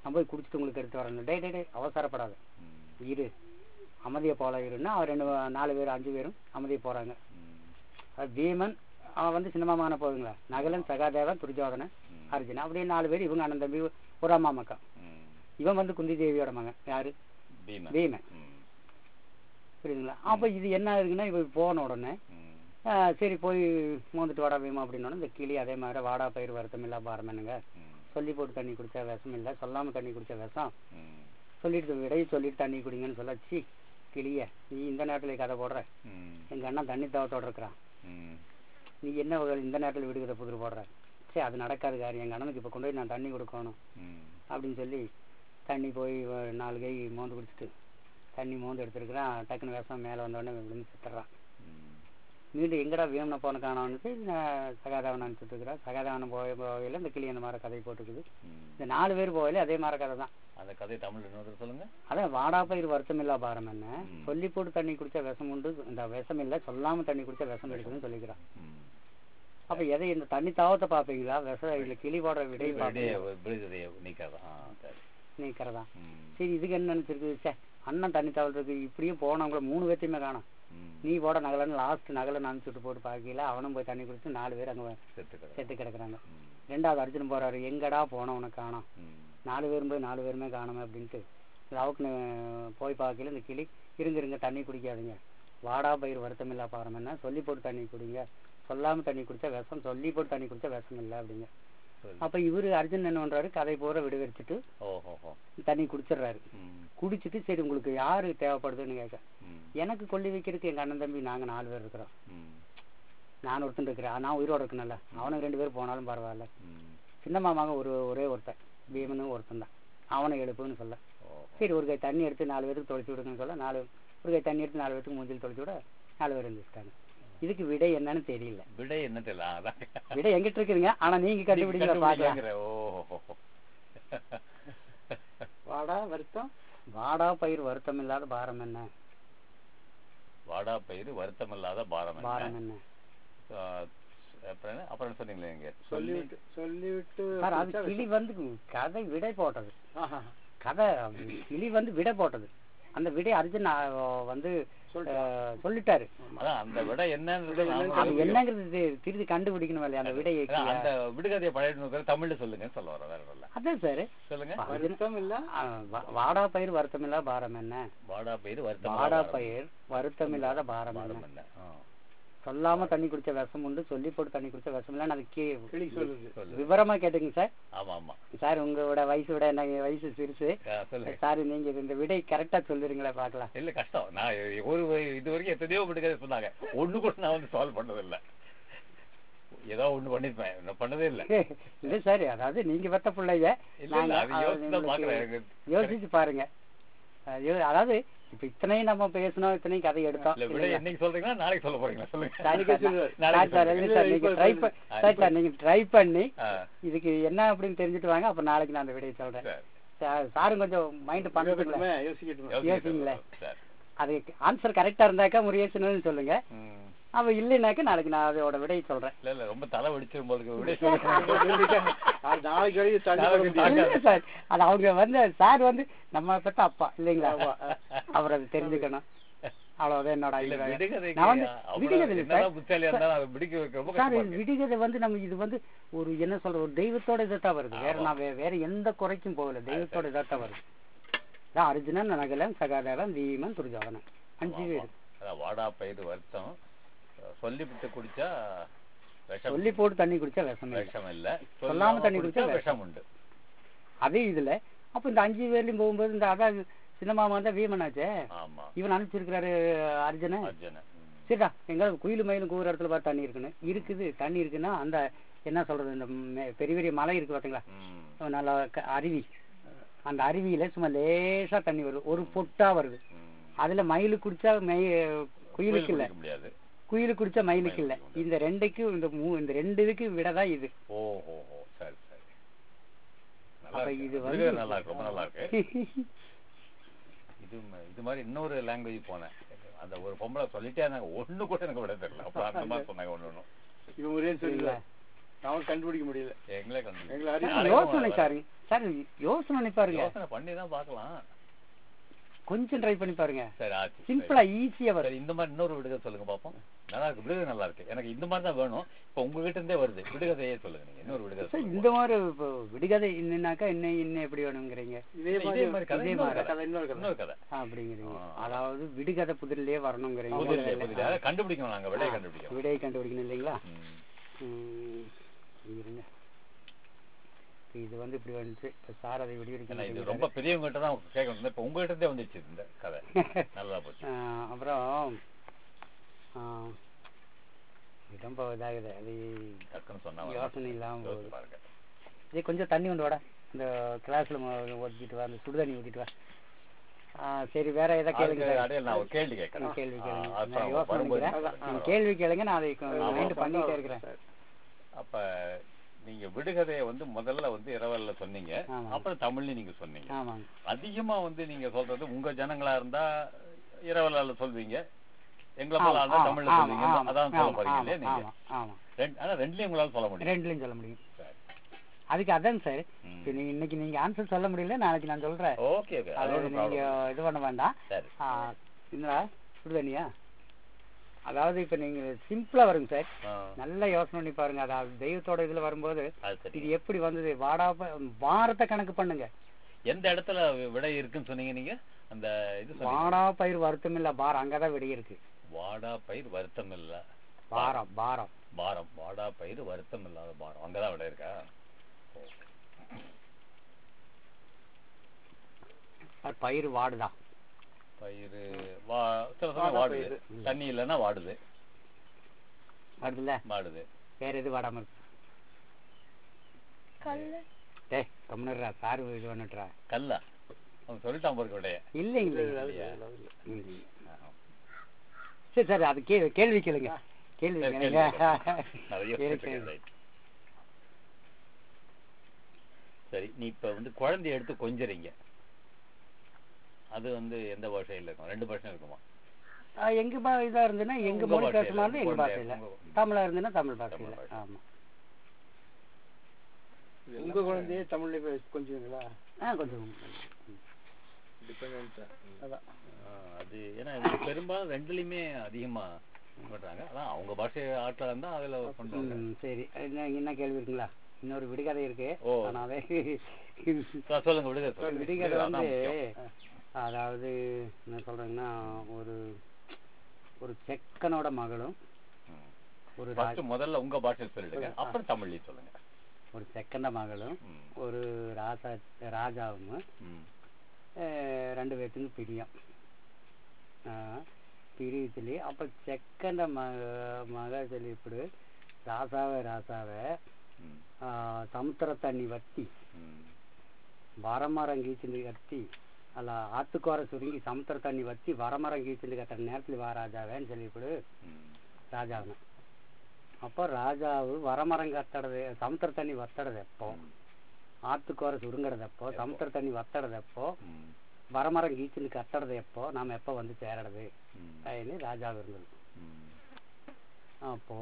நான் போய் குடிச்சிட்டு உங்களுக்கு எடுத்து வரேன் டே டே டே அவசரப்படாத ம், இரு அமைதியை போல இருன்னா அவர் ரெண்டு நாலு பேர் அஞ்சு பேரும் அமைதியை போறாங்க ம், அது பீமன் அவன் வந்து சின்னமாமான போதுங்களா நகலன் சகாதேவன் துரிஜோதனன் ம், அர்ஜுன் அப்படியே நாலு பேர் இவங்க அண்ணன் தம்பி ஒரு அம்மா மக்கா ம். இவன் வந்து குந்தி தேவியோட மகன் யாரு பீமன். பீமன் ம், புரியுதுங்களா அப்ப இது என்ன இருக்குன்னா இவ போன உடனே ம், ஆ, சரி போய் மோந்துட்டு வாடா பீமா அப்படின்னு இந்த கிளி அதே மாதிரி வாடா பயிர் வருத்தம் இல்ல பாரமனுங்க ம், சொல்லி போட்டு தண்ணி குடிச்சா விஷம் இல்ல சொல்லாம தண்ணி குடிச்சா விஷம் ம், சொல்லிட்டு விடையை சொல்லிட்டு தண்ணி குடிங்கன்னு சொல்ல சி கிளிய நீ இந்த நேரத்துல கதை போடுற ம், எங்க அண்ணன் தண்ணி தவத்தோட இருக்கிறான் ம், நீ என்ன வகை இந்த நேரத்துல விடுகதை புதிர் போடுற சரி அது நடக்காது காரியம் எங்க அண்ணனுக்கு இப்ப கொண்டு போய் நான் தண்ணி கொடுக்கணும் ம், அப்படின்னு சொல்லி தண்ணி போய் வ- நாலு கை மோந்து குடிச்சிட்டு தண்ணி மோந்து எடுத்துருக்கிறான் டக்குன்னு விஷம் மேலே வந்தோடனே விழுந்து செத்துறான் ம். மீண்டும் எங்கடா வீமனை போன காணோன்னு சகாதாவன் அனுப்பிச்சுட்டு இருக்கிறான் சகாதாவன் போய் போகையில் இந்த கிளி அந்த மாதிரி கதை போட்டுருக்குது ம். இந்த நாலு பேர் போகையில அதே மாதிரி கதை தான் அந்த கதை தமிழ் இன்னொரு சொல்லுங்க அதான் வாடா பயிர் வருத்தம் இல்லா பாரம் என்ன ம். சொல்லி போட்டு தண்ணி குடிச்சா விஷம் உண்டு இந்த விஷம் இல்லை சொல்லாம தண்ணி குடிச்சா விஷம் இருக்குதுன்னு சொல்லிக்கிறான் ம். அப்ப எதை இந்த தண்ணி தாவத்தை பாப்பீங்களா விஷம் இல்ல கிளி போடுற விடையை விடைய பாப்பீங்களா விடுகதையை நீக்காதான் ஆ, சரி நீக்கிறதா ம், சரி இதுக்கு என்ன நினைச்சிருக்கு சே அண்ணன் தண்ணி தாவல் இருக்கு இப்படியே போனவங்கள மூணு பேர்த்தையுமே காணும் ம். நீ போட நகலன்னு லாஸ்ட் நகலை நினைச்சுட்டு போட்டு பார்க்கல அவனும் போய் தண்ணி குடிச்சு நாலு பேர் அங்க செத்துக்கிறேன். செத்து கிடக்குறாங்க ம், ரெண்டாவது அர்ஜுன் போறாரு எங்கடா போனவனை காணோம் ம், நாலு பேரும் போய் நாலு பேருமே காணோமே அப்படின்ட்டு ராவுக்கு போய் பார்க்கல இந்த கிளி இருங்க இருங்க தண்ணி குடிக்காதீங்க வாடா பயிர் வருத்தம் இல்லா பாரம் என்ன சொல்லி போட்டு தண்ணி குடிங்க சொல்லாம தண்ணி குடிச்சா விஷம் சொல்லி போட்டு தண்ணி குடிச்சா விஷம் இல்லை அப்படிங்க சரி. அப்ப இவரு அர்ஜுன் என்ன பண்றாரு கதை பூரா விடுவிச்சுட்டு ஓஹோ ஹோ. தண்ணி குடிச்சிடுறாரு ம், குடிச்சிட்டு சரி உங்களுக்கு யாரு தேவைப்படுதுன்னு கேட்க ம், எனக்கு கொல்லி வைக்கிறதுக்கு எங்க அண்ணன் தம்பி நாங்க நாலு பேர் இருக்கிறோம் ம், நான் ஒருத்தன் இருக்கிறேன் நான் உயிரோட இருக்கணும்ல அவனுக்கு ரெண்டு பேர் போனாலும் பரவாயில்ல ம். சின்ன மாமாங்க ஒரு ஒரே ஒருத்தன் பீமனும் ஒருத்தன் தான் அவனை எழுப்புன்னு சொல்ல ஓஹோ. சரி ஒரு கை தண்ணி எடுத்து நாலு பேருக்கு தொலைச்சி விடுங்கன்னு சொல்ல நாலு ஒரு கை தண்ணி எடுத்து நாலு பேருக்கு மூஞ்சில் தொலைச்சி விட நாலு பேர் இருந்துட்டாங்க இதுக்கு விடை என்னன்னு தெரியல விடை என்ன தெரியல அதான் விடை எங்கிட்ட இருக்குதுங்க ஆனா நீங்க கண்டுபிடிக்கல பாக்கலாம் கண்டுபிடிக்கலைங்கிற. ஓஹோ வாடா வருத்தம் வாடா பயிர் வருத்தம் இல்லாத பாரம் என்ன வாடா பயிர் வருத்தமில்லாத பாரம் பாரம் என்ன என்ன ஆ, அப்புறம் என்ன அப்புறம் என்ன சொன்னீங்களே நீங்க சொல்லிவிட்டு சொல்லிவிட்டு சார் அது கிளி வந்து கதை விடை போட்டது ஆஹா. கதை கிளி வந்து விடை போட்டது அந்த விடை அர்ஜுன் ஆ, வந்து சொல்லிட்டாரு. ஆ, சொல்லிட்டாரு அதான் அந்த விடை என்னன்றது நாம அது கண்டுபிடிக்கணும். என்னங்கிறது தெ- திருத்தி கண்டுபிடிக்கணும் இல்லையா அந்த விடையை அதான் அந்த விடுகதையை பழைய நூல்கள் தமிழ்ல சொல்லுங்க சொல்ல வர வேற இல்ல அதான் சார் சொல்லுங்க வருத்தம் இல்ல வாடா பயிர் வருத்தம் இல்ல பாரம் என்ன வாடா பயிர் வருத்தம் வாடா பயிர் வருத்தம் இல்லாத பாரம் பாரம் என்ன என்ன ஆ, சொல்லாம தண்ணி குடிச்ச விஷம் உண்டு சொல்லி போட்டு தண்ணி குடிச்ச விஷம் இல்லைன்னு அது கே கிளி சொல்லுது சொல்லு விவரமா கேட்டுங்க சார் ஆமா ஆமா சார் உங்களோட வயசு விட என்ன வயசு சிறுசு ஆ, சொல்லுங்க சார் நீங்க இந்த விடை கரெக்டா சொல்லிருங்களே பாக்கலாம் இல்ல கஷ்டம் நான் ஒரு இது வரைக்கும் எத்தனையோ விடுகதை சொன்னாங்க ஒண்ணு கூட நான் வந்து சால்வ் பண்ணது இல்ல ஏதோ ஒண்ணு பண்ணிருப்பேன் நான் பண்ணதே இல்ல இல்ல சார் அதாவது நீங்க பெத்த பிள்ளைங்க இல்ல, நாங்க இல்ல, அது யோசிச்சு தான் உங்களுக்கு பாக்குறேன். எனக்கு யோசிச்சு பாருங்க அஹ் யோ- அதாவது இப்ப இத்தனையும் நம்ம பேசணும் இத்தனையும் கதை எடுத்தோம் இல்ல விடை என்னைக்கு சொல்றீங்களா நாளைக்கு சொல்ல போறீங்களா சொல்லுங்க சாரி சார், சொல்லுவாரு. சார், சார், இல்ல சார், நீங்க try ப- ஆ, சார், சார், நீங்க ட்ரை பண்ணி ஆ, இதுக்கு என்ன அப்படின்னு தெரிஞ்சுட்டு வாங்க அப்ப நாளைக்கு நான் அந்த விடையை சொல்றேன் சரி. சார், சாரும் கொஞ்சம் மைண்ட் பண்ணுறதுங்களே யோசிக்கட்டுமே, யோசிக்கட்டுமே. யோசிச்சுட்டு யோசிங்களேன். சரி. அது ஆன்சர் கரெக்டா இருந்தாக்கா முருகேசன் சொல்லுங்க ம். அவ இல்லைனாக்கா நாளைக்கு நான் அதோட விடையை சொல்றேன் இல்ல இல்ல ரொம்ப தலை வெடிச்சிரும் போல இருக்கு. விடை சொல்லுங்க அது நாளைக்கு வரைக்கும் தள்ளி நாளைக்கு போட முடியாது. இல்ல சார் அது அவங்க வந்து சார் வந்து நம்ம பெத்த அப்பா இல்லைங்களா அவர் அதை தெரிஞ்சுக்கணும் அவ்வளவுதான் என்னோட இல்ல, அபிப்பிராயம். விடுகதைக்கு நான் வந்து அவ்வளவு விடுகதை இல்லை என்னதான் சார். புத்திசாலியா இருந்தாலும் அதை பிடிக்க வைக்க ரொம்ப சார் கஷ்டமா இது இருக்கு. விடுகதை வந்து நம்ம இது வந்து ஒரு என்ன சொல்ற ஒரு தெய்வத்தோட இதான் வருது வேற ஆமா. நான் வே- வேற எந்த குறைக்கும் போகல தெய்வத்தோட இதான் வருது அதான் அர்ஜுனன் நகலன் சகாதேவன் பீமன் துரிஜோதனன் அஞ்சு ஆமா. பேர் அதான் வாடா பயிர் வருத்தம் சொல்லிவிட்டு குடிச்சா விஷம் சொல்லி போட்டு தண்ணி குடிச்சா விஷம் இல்லை. விஷம் இல்ல சொல்லாம தண்ணி குடிச்சா விஷம் உண்டு அதே இதுல அப்ப இந்த அஞ்சு பேர்லயும் போகும்போது இந்த அதான் சின்ன மாமா தான் வீமனாச்சே ஆமா இவன் அனுப்பிச்சிருக்கிறாரு அர்ஜுன அர்ஜுன ம். சரிடா எங்க குயில் மயிலும் கூற இடத்துல பார்த்து தண்ணி இருக்குன்னு இருக்குது தண்ணி இருக்குன்னா அந்த என்ன சொல்றது இந்த மே- பெரிய பெரிய மலை இருக்கு பாத்தீங்களா ம். நல்லா க- அருவி அந்த அருவியில சும்மா லேசா தண்ணி வருது ஒரு பொட்டா வருது ம். அதுல மயிலு குடிச்சா மை குயிலுக்கு இல்ல குடிக்க முடியாது குயிலு குடிச்சா மயிலுக்கு இல்ல இந்த ரெண்டுக்கும் இந்த மூ இந்த ரெண்டு இதுக்கு விடதான் இது ஓ ஓ ஓ சரி சரி நல்லா அப்ப இருக்கு. இது விடுகதை வந்து நல்லா இருக்கு ரொம்ப நல்லா இருக்கு இது ம- இது மாதிரி இன்னொரு லாங்குவேஜ் போனேன் அந்த ஒரு பொம்பளை சொல்லிட்டே இருந்தாங்க ஒண்ணு கூட எனக்கு விட தெரியல அப்ப அந்த மாதிரி சொன்னாங்க ஒண்ணு ஒண்ணும் இவன் ஒரே சொல்லல அவன் கண்டுபிடிக்க முடியல எங்களே கண்டு எங்களை அறிவு சார், யோசனை சார் சார் யோசனை பண்ணி பாருங்க யோசனை பண்ணி தான் பார்க்கலாம் கொஞ்சம் ட்ரை பண்ணி பாருங்க சரி ஆச்சு சிம்பிளா ஈஸியா வரும் சரி இந்த மாதிரி இன்னொரு விடுகதை சொல்லுங்க பாப்போம் நல்லா இருக்கு விடுகதை நல்லா இருக்கு எனக்கு இந்த மாதிரி தான் வேணும் இப்போ உங்க கிட்ட இருந்தே வருது விடுகதையே சொல்லுங்க நீங்க இன்னொரு விடுகதை சார் சொல்லுங்க. இந்த மாதிரி இப்போ விடுகதை இன்னுனாக்கா இன்னும் இன்னும் எப்படி வேணுங்கிறீங்க இதே இதே மாதிரி மாதிரி கதை இதே இன்னொரு மாதிரி கதை கதை, இன்னொரு கதை. இன்னொரு கதை அப்படிங்கிறீங்க ஆ. அதாவது விடுகதை புதிரிலே வரணுங்கிறீங்க புதிரிலே புதிரிலே அதை கண்டுபிடிக்கணும் நாங்க விடையை கண்டுபிடிக்கணும் விடையை கண்டுபிடிக்கணும் இல்லைங்களா ம். ம், இருங்க இப்ப இது வந்து இப்படி வந்துச்சு இப்ப சார் அதை ஏன்னா இது விடுவிக்க ரொம்ப பெரியவங்க கிட்ட தான் கேட்கணும் இப்போ உங்ககிட்ட இருந்தே வந்துச்சு இந்த கதை நல்லா போச்சு அப்புறம் ஆ, இது ரொம்ப இதாகுது அது டக்குன்னு சொன்னா யோசனை இல்லாம யோசிச்சு போகுது பாருங்க இது கொஞ்சம் தண்ணி கொண்டு வாடா இந்த கிளாஸ்ல ஊற்றிட்டு வா அந்த சுடுதண்ணி ஊற்றிட்டு வா ஆ, சரி வேற ஏதாவது கேளுங்க அதுக்கு சார். அடையாள நான் ஒரு கேள்வி கேட்கறேன் கேள்வி கேளுங்க ஆ, நான் அப்ப யோசனை வரும்போது பண்ணிக்கிறேன் நீங்க கேள்வி கேளுங்க நான் அதை மைண்ட் பண்ணிட்டே இருக்கிறேன் அப்ப நீங்க விடுகதையை வந்து முதல்ல வந்து இரவல்ல சொன்னீங்க ஆமா. அப்புறம் தமிழ்ல நீங்க சொன்னீங்க ஆமாங்க அதிகமா வந்து நீங்க சொல்றது உங்க ஜனங்களா இருந்தா இரவலால சொல்வீங்க எங்களை போல ஆளா ஆமா, தமிழ்ல ஆமா, சொல்லுவீங்க ஆமா, அதான் சொல்ல ஆமா, போறீங்க இல்லையா நீங்க ஆமா, ஆமா. ரெண்டு- ஆனா ரெண்டுலயும் உங்களால சொல்ல முடியும் ரெண்டுலயும் சொல்ல முடியும் சரி. அதுக்கு அதாங்க சார் ம். இப்ப நீ இன்னைக்கு நீங்க ஆன்சர் சொல்ல முடியல நாளைக்கு நான் சொல்றேன் ஓகே ஓகே அது அதோட நீங்க problem. இது பண்ண வேண்டாம் சரி ஆ, என்னடா சுடுதண்ணியா அதாவது இப்ப நீங்க சிம்பிளா வருங்க சார் ஆ, நல்ல யோசனை பண்ணி பாருங்க அதாவது தெய்வத்தோட இதுல வரும்போது அது சரி இது எப்படி வந்தது வாடா ப- வாரத்தை கணக்கு பண்ணுங்க எந்த இடத்துல விடை இருக்குன்னு சொன்னீங்க நீங்க அந்த இது சொன்னீங்க வாடா பயிர் வருத்தம் இல்ல பாரம் அங்கதான் விடை இருக்கு வாடா பயிர் வருத்தம் இல்ல பாரம் பாரம் பாரம் வாடா பயிர் வருத்தம் இல்லாத பாரம் அங்கதான் விட இருக்கா அது பயிர் வாடுதான் பயிர் வா சில சமயம் வாடுது தண்ணி இல்லைன்னா வாடுது வருதுல்ல வாடுது வேற எது வாடாம இருக்கு கல்லு டேய் கம்முனுறா சாரு இது பண்ணிட்டுறா கல்லா அவன் சொல்லிட்டான் போருக்கு விடைய இல்லைங்க இல்ல, இல்லைங்க இல்ல, இல்ல, இல்ல. இல்லைங்க. சரி சரி அது கே கேள்வி கேளுங்க கேள்வி சரி, கேளுங்க கேள்வி நிறைய இருக்கு. கேட்டிருக்கேன், right. சரி நீ இப்ப வந்து குழந்தைய எடுத்து கொஞ்சறீங்க அது வந்து எந்த பாஷையில இருக்கும் ரெண்டு பாஷையும் இருக்குமா ஆ, எங்க பா இதா இருந்துன்னா எங்க உங்க மொழி பாஷையில, பேசுமா இருந்தா எங்க உங்க பாஷையில உங்க- தமிழா இருந்துன்னா தமிழ் பாஷையில பாஷை. ஆமா உங்க குழந்தையே தமிழ்ல பேச கொஞ்சங்களா ஆ கொஞ்சம் டிபெண்ட் அதான் ஆ, அது ஏன்னா இது பெரும்பாலும் ரெண்டுலயுமே அதிகமா பண்றாங்க அதான் அவங்க பாஷை ஆட்களா இருந்தா அதுல பண்றாங்க ம், சரி என்ன என்ன கேள்வி இருக்குங்களா இன்னொரு விடுகதை இருக்கு ஓ. ஆனா அதே சார், சொல்லுங்க விடுங்க சொல்லுங்க விடுகதை இது வந்து அதான் முக்கியம். அதாவது என்ன சொல்றேங்கன்னா ஒரு ஒரு செக்கனோட மகளும் ம். ஒரு First ரா- முதல்ல உங்க பாஷையில் சொல்லிடுங்க அப்புறம் தமிழ்லயும் சொல்லுங்க ஒரு செக்கண்ட மகளும் ம். ஒரு ராசா ராஜாவும் ம். அஹ், ரெண்டு பேர்த்துக்கும் பிரியம் ஆஹ், பிரியத்திலே அப்ப செக்கண்ட மக மக சொல்லிவிடு ராசாவை ராசாவை ம். ஆஹ், சமுத்திர தண்ணி வத்தி ம். வரமரம் கீச்சுண்டு கத்தி அல்ல ஆத்துக்கோர சுருங்கி சமுத்திர தண்ணி வத்தி வரமரம் கீச்சுண்டு கத்துற நேரத்துல வா ராஜாவேன்னு சொல்லிவிடு ம். ராஜாவனை அப்போ ராஜாவு வரமரம் கத்தடது சமுத்திர தண்ணி வத்தடது எப்போ ஆத்துக்கோர சுருங்கறது எப்போ சமுத்திர தண்ணி வத்தடது எப்போ ம். வரமரம் கீச்சுன்னு கத்தடது எப்போ நாம எப்போ வந்து சேரறது ம். அப்படின்னு ராஜா இருந்தது ம். அப்போ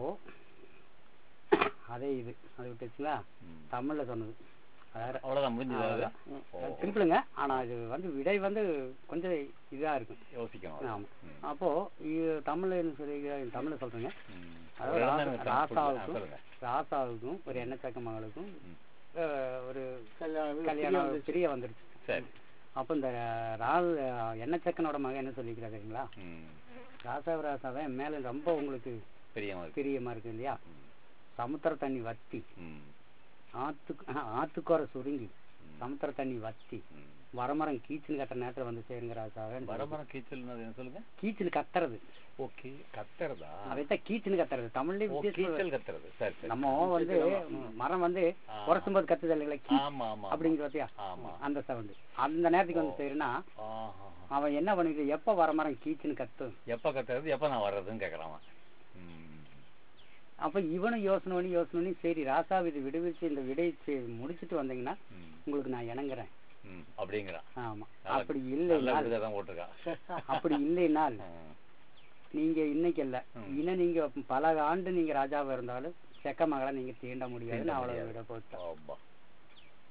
அதே இது அது விட்டுச்சுங்களா ம். தமிழ்ல சொன்னது அதாவது அவ்வளவுதான் முடிஞ்சது அது? அவ்வளவுதான். ஓ. சிம்பிளுங்க ஆனா இது வந்து விடை வந்து கொஞ்சம் இதா இருக்கும் யோசிக்கணும் ஆமா அது. ம். அப்போ இது தமிழ்ல என்ன சொல்லி தமிழ்ல சொல்றேங்க ம். அதாவது ஒரு இடம் தான் ராசா- எனக்கு புரியல. ஆ, ராசாவுக்கும் சொல்லுங்க. ராசாவுக்கும் ஒரு எண்ணச்சக்க மகளுக்கும் ம். அஹ், ஒரு கல்யாணம் கல்யாணம் பிரிய வந்துருச்சு சரி அப்போ இந்த ரா எண்ணச்சக்கனோட மகன் என்ன சொல்லிக்கிறா தெரியுங்களா ம். ராசாவ ராசாவை என் மேல ரொம்ப உங்களுக்கு பிரியமா இருக்கு பிரியமா இருக்கு இல்லையா ம். சமுத்திர தண்ணி வத்தி ம். ஆத்து ஆத்துக்கோர சுருங்கி ம். சமுத்திர தண்ணி வத்தி ம். வரமரம் கீச்சுன்னு கத்துற நேரத்துல வந்து சேருங்க ராசாவே வரமரம் கீச்சல்னு என்ன சொல்லுங்க கீச்சுன்னு கத்துறது ஓகே கத்துறதா அதைத்தான் கீச்சுன்னு கத்துறது தமிழ்லயே ஓ, வித்தியாசம் கீச்சல் கத்துறது சரி சரி நம்ம வந்து மரம் வந்து ஆ. உரசும் போது கத்துது இல்லைங்களா கீ ஆமா ஆமா அப்படிங்கிற பார்த்தியா ஆமா அந்த சவுண்டு அந்த நேரத்துக்கு வந்து சரினா ஆஹா. அவன் என்ன பண்ணிட்டு எப்ப வரமரம் கீச்சுன்னு கத்தும் எப்ப கத்துறது எப்ப நான் வர்றதுன்னு கேக்குறான் அவன். ம். அப்ப இவனும் யோசனை பண்ணி யோசனை பண்ணி சரி ராசா இது விடுவிச்சு இந்த விடை செ- முடிச்சிட்டு வந்தீங்கன்னா ம். உங்களுக்கு நான் இணங்குறேன் ம். அப்படிங்கிறான் ஆமா நல்லா- அப்படி நல்ல இல்லைனால் விடுதலை தான் போட்டிருக்கான் அப்படி இல்லைனால் ம். நீங்க இன்னைக்கு இல்ல ம். இன்னும் நீங்க பல ஆண்டு நீங்க ராஜாவா இருந்தாலும் செக்க மகளை நீங்க தீண்ட முடியாதுன்னு தீண்ட அவ்வளவு முடியாது. விட போட்டோம் ஆமா.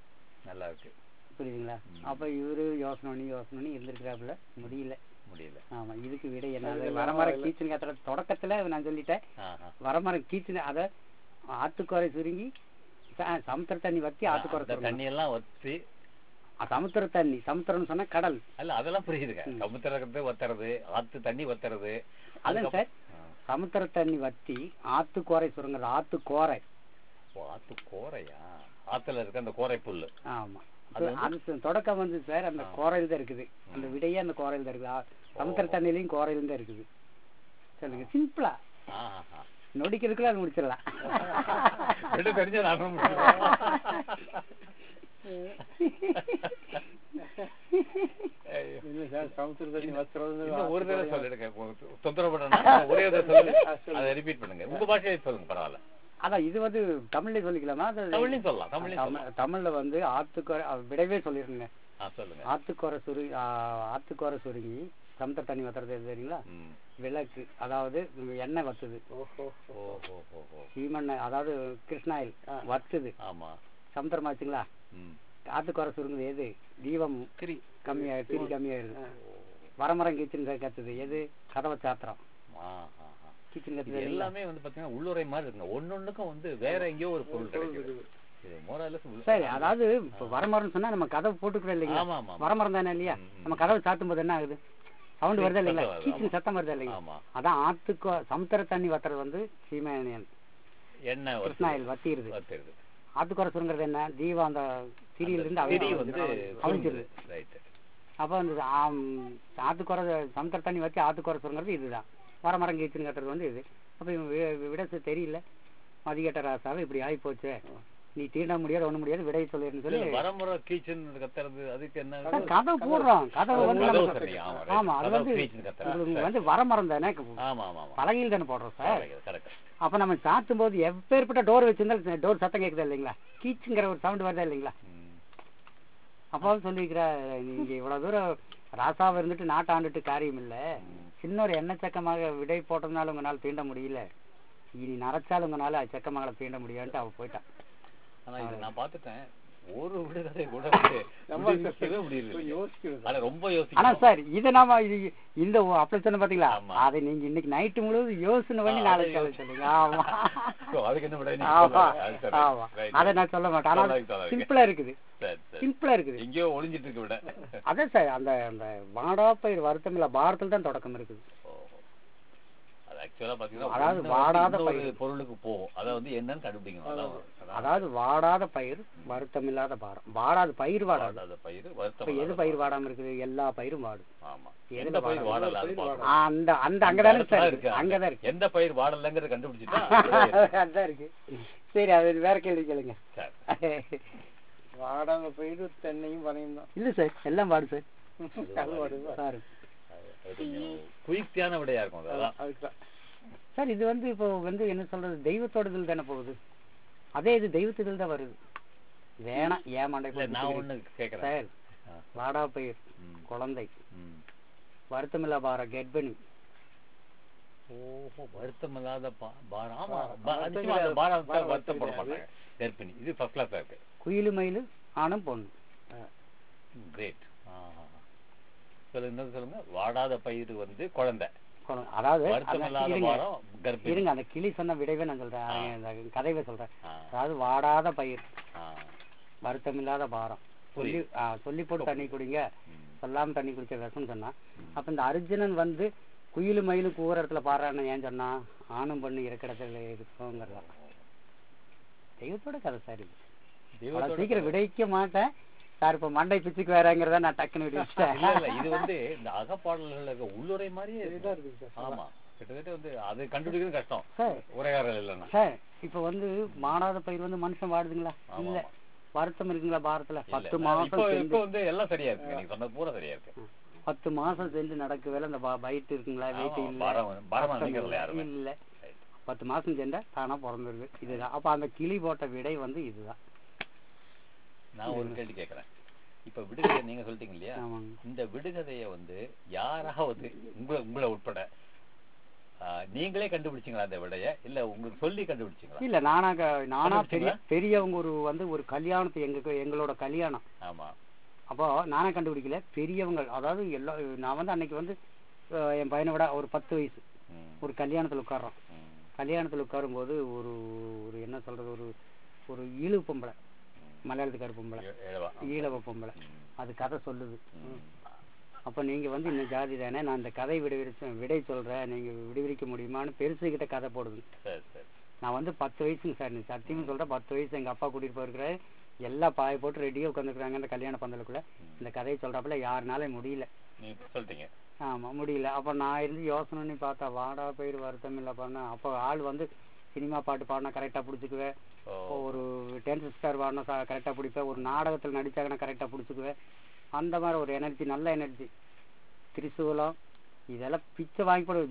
நல்லா இருக்கு புரியுதுங்களா ம். அப்ப இவரு யோசனை பண்ணி யோசனை பண்ணி இருந்திருக்கிறாப்புல முடியல முடியல ஆமா இதுக்கு விட என்ன அதுக்கு வரமர எல்லாம் கீச்சுன்னு கத்துற தொடக்கத்துல நான் சொல்லிட்டேன் ஆஹா. வரமரம் கீச்சுன்னு அத ஆத்துக்கோரை சுருங்கி ச- சமுத்திர தண்ணி வத்தி ஆத்துக்கோரை அந்த சுருங்கணும் தண்ணி எல்லாம் வத்தி அ, சமுத்திர தண்ணி சமுத்திரம்னு சொன்னா கடல் அல்ல அதெல்லாம் புரியுதுங்க சமுத்திரத்தை வத்துறது ஆத்து தண்ணி வத்துறது அதான் சார் ஆ. சமுத்திர தண்ணி வத்தி ஆத்துக்கோரை சுருங்குறது ஆத்துக்கோரை ஓ, ஆத்து கோரையா ஆத்துல இருக்க அந்த கோரை புல்லு ஆமா அது அது அது ச- தொடக்கம் வந்து சார் அந்த கோரையில் தான் இருக்குது அந்த விடையே அந்த கோரையில் தான் இருக்குது ஆ, சமுத்திர தண்ணிலையும் கோரையில் தான் இருக்குது சொல்லுங்க சிம்பிளா ஆஹா. நொடிக்கிறதுக்குள்ள அது முடிச்சிடலாம் விட தெரிஞ்ச நானும் ஐயோ. இல்ல சார் சமுத்திர தண்ணி வத்துறது இன்னும் ஒரு தடவை சொல்லிடுங்க உங்களுக்கு தொந்தரவு பண்ணனா ஒரே ஒரு சொல்லு அதை ரிப்பீட் பண்ணுங்க உங்க பாஷையில சொல்லுங்க பரவாயில்ல அதான் இது வந்து தமிழ்ல சொல்லிக்கலாமா அது தமிழ்லையும் சொல்லலாம் தமிழ்லையும் சொல்லலாம் தமிழ்- தமிழ்ல வந்து ஆத்துக்கோரை அ, விடவே சொல்லிருங்க ஆ சொல்லுங்க ஆத்துக்கோரை சுரு ஆ, ஆத்துக்கோரை சுருங்கி சமுத்திர தண்ணி வத்துறது எது தெரியுங்களா ம். விளக்கு அதாவது எண்ணெய் வத்துது ஓஹோ ஓ ஓ ஓ ஓ சீமெண்ணெய் அதாவது கிருஷ்ணாயில் வத்துது ஆமா சமுத்திரம் ஆச்சுங்களா ம் ஆத்துக்கோரை சுருங்குது எது தீபம் கிரி கம்மியா திரி கம்மியாயிருது வரமரம் கிச்சன் கத்துது எது கதவை சாத்திரம் ஆ, ஆ, ஆ. கிச்சன் இது கத்துது எல்லாமே வந்து பாத்தீங்கன்னா உள்ளுரை மாதிரி இருக்குங்க ஒன்னொன்னுக்கும் வந்து வேற எங்கேயோ ஒரு பொருள் கிடைக்குது இது மோரலஸ் சரி அதாவது இப்ப வரமரம்னு சொன்னா நம்ம கதவை போட்டுக்கிறோம் இல்லைங்களா ஆமா ஆமா ஆமா. வரமரம் தானே இல்லையா ம், ம். நம்ம கதவை சாத்தும் போது என்ன ஆகுது சவுண்ட் வருதா இல்லைங்களா சத்தம் வருது, கீச்சின் சத்தம் வருதா இல்லைங்களா ஆமா அதான் ஆத்துக்கோ சமுத்திர தண்ணி வத்துறது வந்து சீமையன் எண்ணெய் கிருஷ்ணாயில் வத்திடுது வத்துறது ஆத்துக்கோரை சுருங்குறது என்ன தீபம் அந்த திரியிலிருந்து திரி அவிழ்ந்து வந்து அவிழ்ச்சிருது ரைட் அப்போ வந்து ஆம், ஆத்துக்குறை சமுத்திர தண்ணி வச்சு ஆத்துக்குறை சுருங்கிறது இதுதான் வரமரம் கீச்சுன்னு கட்டுறது வந்து இது அப்போ இவன் வி- விட சொ- தெரியல மதிக்கட்ட ராசாவை இப்படி ஆகி போச்சு நீ தீண்ட முடியாது ஒண்ணு முடியாது விடைய சொல்லிருன்னு சொல்லி வரமுறை கீச்சன் கத்துறது அதுக்கு என்ன சார், கதவு போடுறோம் கதவு வந்து கதவு நம்ம சரி, ஆமா, right. ஆமா அது கதவு வந்து கீச்சுன்னு கத்துறது. உங்களுக்கு வந்து வரமரம் தானே ஆமா ஆமா ஆமா பலகையில் தானே போடுறோம் சார் கரெக்ட் அப்ப நம்ம சாத்தும் போது எப்பேற்பட்ட டோர் வச்சிருந்தாலும் டோர் சத்தம் கேட்குதா இல்லைங்களா கீச்சுங்கிற ஒரு சவுண்ட் வருதா இல்லைங்களா அப்பாவும் சொல்லியிருக்கிற நீங்க இவ்வளவு தூரம் ராசாவை இருந்துட்டு நாட்டை ஆண்டுட்டு காரியம் இல்ல சின்ன ஒரு எண்ணெய் சக்கமாக விடை போட்டதுனால உங்களால தீண்ட முடியல இனி நரைச்சாலும் உங்களால சக்கமகளை தீண்ட முடியான்ட்டு அவ போயிட்டான் ஆனா இது நான் பாத்துட்டேன் ஒரு விடுதலை கூட வந்து முடிக்கவே முடியல யோசிக்கிறது ஆனா ரொம்ப ஆனா யோசிக்கணும் சார் இதை நாம இது- இந்த அப்படி சொன்ன பாத்தீங்களா ஆமா. அதை நீங்க இன்னைக்கு நைட்டு முழுவதும் யோசனை பண்ணி ஆ, நாளைக்கு அதை அதை சொல்லுங்க ஆமா So, அதுக்கு என்ன விட நீங்க ஆமா சொல்லல. அது சரி. ஆமா Right, அதை right. நான் சொல்ல மாட்டேன் ஆனா சொல்லாதீங்க, சொல்லாதீங்க. சிம்பிளா இருக்குது சரி, சரி. சிம்பிளா இருக்குது எங்கேயோ ஒளிஞ்சிட்டு இருக்கு விட அதான் சார் அந்த அந்த வாடாப்பயிர் வருத்தம் இல்ல பாரத்தில் தான் தொடக்கம் இருக்குது ஓ. அது ஆக்சுவலா பாத்தீங்கன்னா அதாவது ஒண்ணு வந்து வாடாத இன்னொரு பயிர். பொருளுக்கு போகும் அதை வந்து என்னன்னு கண்டுபிடிக்கணும் அதான் அதான் அதாவது வாடாத பயிர் வருத்தம் இல்லாத பாரம் வாடாத பயிர் வாடாது வாடாத பயிர் இப்ப வருத்தம் எது பயிர் வாடாம இருக்குது எல்லா பயிரும் வாடும் ஆமா எதுல எந்த பயிர் வாடாது? வாடல அது பார்க்கணும். ஆ, அந்த அந்த அங்கதானே இடத்துல சார் இருக்கு. இருக்கு அங்கதான் இருக்கு எந்த பயிர் வாடலங்கிறத கண்டுபிடிச்சிட்டா அதான் இருக்கு சரி அது வேற கேள்வி கேளுங்க சரி. வாடாத பயிர் தென்னையும் பனையும் தான் இல்ல சார் எல்லாம் வாடு சார் அது வாடுதா? சார் அது கொஞ்சம் குயிக்தியான விடையா இருக்கும் அதெல்லாம் அதுக்குதான் சார் இது வந்து இப்போ வந்து என்ன சொல்றது தெய்வத்தோட இதில் தானே போகுது அதே இது தெய்வத்துதில் தான் வருது வேணாம் ஏமாண்டை இல்ல நான் ஒண்ணு கேக்குறேன் சார் ஆ. வாடா பயிர் ம், குழந்தை ம். வருத்தமில்லா பார கெட்பனி ஓஹோ வருத்தம் இல்லாத பா- பாரம் ஆமா ஆ, பா- வருத்தம் நிச்சயமா அந்த இல்லாத- பாரம் பாரம் வருத்தம் போட வருத்தம் மாட்டாங்க கர்ப்பிணி இது ஃபர்ஸ்ட் கிளாஸா இருக்கு குயிலு மயிலு ஆணும் பொண்ணு கிரேட் சொல்லுங்க இன்னொரு சொல்லுங்க வாடாத பயிர் வந்து குழந்தை குழந்தை. அதாவது வருத்தம் அதான் இல்லாத இருங்க பாரம் கர்ப்பிணி இருங்க அந்த கிளி சொன்ன விடைவே நான் சொல்றேன் அந்த கதைவை சொல்றேன் ஆ, அதாவது வாடாத பயிர் ஆ, வருத்தமில்லாத பாரம் சொல்லி புரியுது. ஆ, சொல்லி போட்டு தண்ணி குடிங்க ம். சொல்லாம தண்ணி குடிச்ச விஷம் சொன்னா அப்ப இந்த அர்ஜுனன் வந்து குயிலு மயிலும் கூற இடத்துல பாடுறான்னு ஏன் சொன்னா ஆணும் பொண்ணு இருக்கிற இடத்துல இருக்குங்கிறதா தெய்வத்தோட கதை சார் இது தெய்வத்தோட அவ்வளவு சீக்கிரம் விடைக்க மாட்டேன் சார் இப்ப மண்டை பிச்சுக்கு வேறங்கிறத நான் டக்குன்னு விட்டு இல்ல இல்ல இது வந்து இந்த அகப்பாடல்கள் இருக்க உள்ளுரை மாதிரியே இருக்கு. இதுதான் இருக்குது சார் ஆமா கிட்டத்தட்ட வந்து அது கண்டுபிடிக்கிறது கஷ்டம் சார் உரையாடல் இல்லைன்னா சார் இப்ப வந்து மாடாத பயிர் வந்து மனுஷன் வாடுதுங்களா ஆமா, இல்ல ஆமா. வருத்தம் இருக்குங்களா பாரத்துல இல்ல. பத்து இப்போ மாசம் இப்போ செஞ்சு வந்து எல்லாம் சரியா இருக்கு நீங்க சொன்னது பூரா சரியா இருக்கு பத்து மாசம் செஞ்சு நடக்க வேலை இந்த பைட் இருக்குங்களா வெயிட் ஆமா, இல்ல பாரம் பாரமா கஷ்டம் நினைக்கிறதுல இல்ல. யாருமே இல்ல Right. பத்து மாசம் செஞ்சா தானா பிறந்துருது இதுதான் அப்ப அந்த கிளி போட்ட விடை வந்து இதுதான் நான் ஒரு கேள்வி கேக்குறேன் இப்ப விடுகதை நீங்க சொல்லிட்டீங்க இல்லையா ஆமாங்க இந்த விடுகதைய வந்து யாராவது உங்களை உங்களை உட்பட ஆஹ், நீங்களே கண்டுபிடிச்சீங்களா அந்த விடைய இல்ல உங்களுக்கு சொல்லி கண்டுபிடிச்சீங்களா இல்ல நானா க- நானா பெரிய கண்டுபிடிச்சீங்களா? பெரியவங்க பெரியவங்க ஒரு வந்து ஒரு கல்யாணத்து எங்க எங்களோட கல்யாணம் ஆமா அப்போ நானே கண்டுபிடிக்கல பெரியவங்க அதாவது எல்லா நான் வந்து அன்னைக்கு வந்து அஹ், என் பையனை விட ஒரு பத்து வயசு ம், ஒரு கல்யாணத்துல உட்கார்றோம் ம், கல்யாணத்துல உட்காரும்போது ஒரு ஒரு என்ன சொல்றது ஒரு ஒரு ஈழு பொம்பளை மலையாளத்துக்கார பொம்பளை ஏ- ஏழவா ஈழவ பொம்பளை ம், அது கதை சொல்லுது ம், அப்ப நீங்க வந்து இந்த ஜாதி தானே நான் இந்த கதை விடுவிச்சு விடை சொல்றேன் நீங்க விடுவிக்க முடியுமான்னு பெருசுகிட்ட கதை போடுது சரி சரி நான் வந்து பத்து வயசுங்க சார் நீ சத்தியமா சொல்றேன் பத்து வயசு எங்க அப்பா கூட்டிட்டு போயிருக்கிறாரு எல்லா பாய போட்டு ரெடியா உட்காந்துருக்காங்க அந்த கல்யாண பந்தலுக்குள்ள இந்த கதையை சொல்றப்பல யாருனால முடியல நீங்க சொல்லிட்டீங்க ஆமா முடியல அப்ப நான் இருந்து யோசனை பண்ணி பார்த்தா வாடா போயிரு வருத்தம் இல்ல பண்ண அப்போ ஆள் வந்து சினிமா பாட்டு பாடினா கரெக்டா பிடிச்சிக்குவேன் ஓ ஒரு டென்த் ஸ்டார் பாடினா கரெக்டா பிடிப்பேன் ஒரு நாடகத்துல நடிச்சாங்கன்னா கரெக்டா பிடிச்சிக்குவேன் அந்த மாதிரி ஒரு எனர்ஜி நல்ல எனர்ஜி திரிசூலம் இதெல்லாம் பிச்சை வாங்கி போடு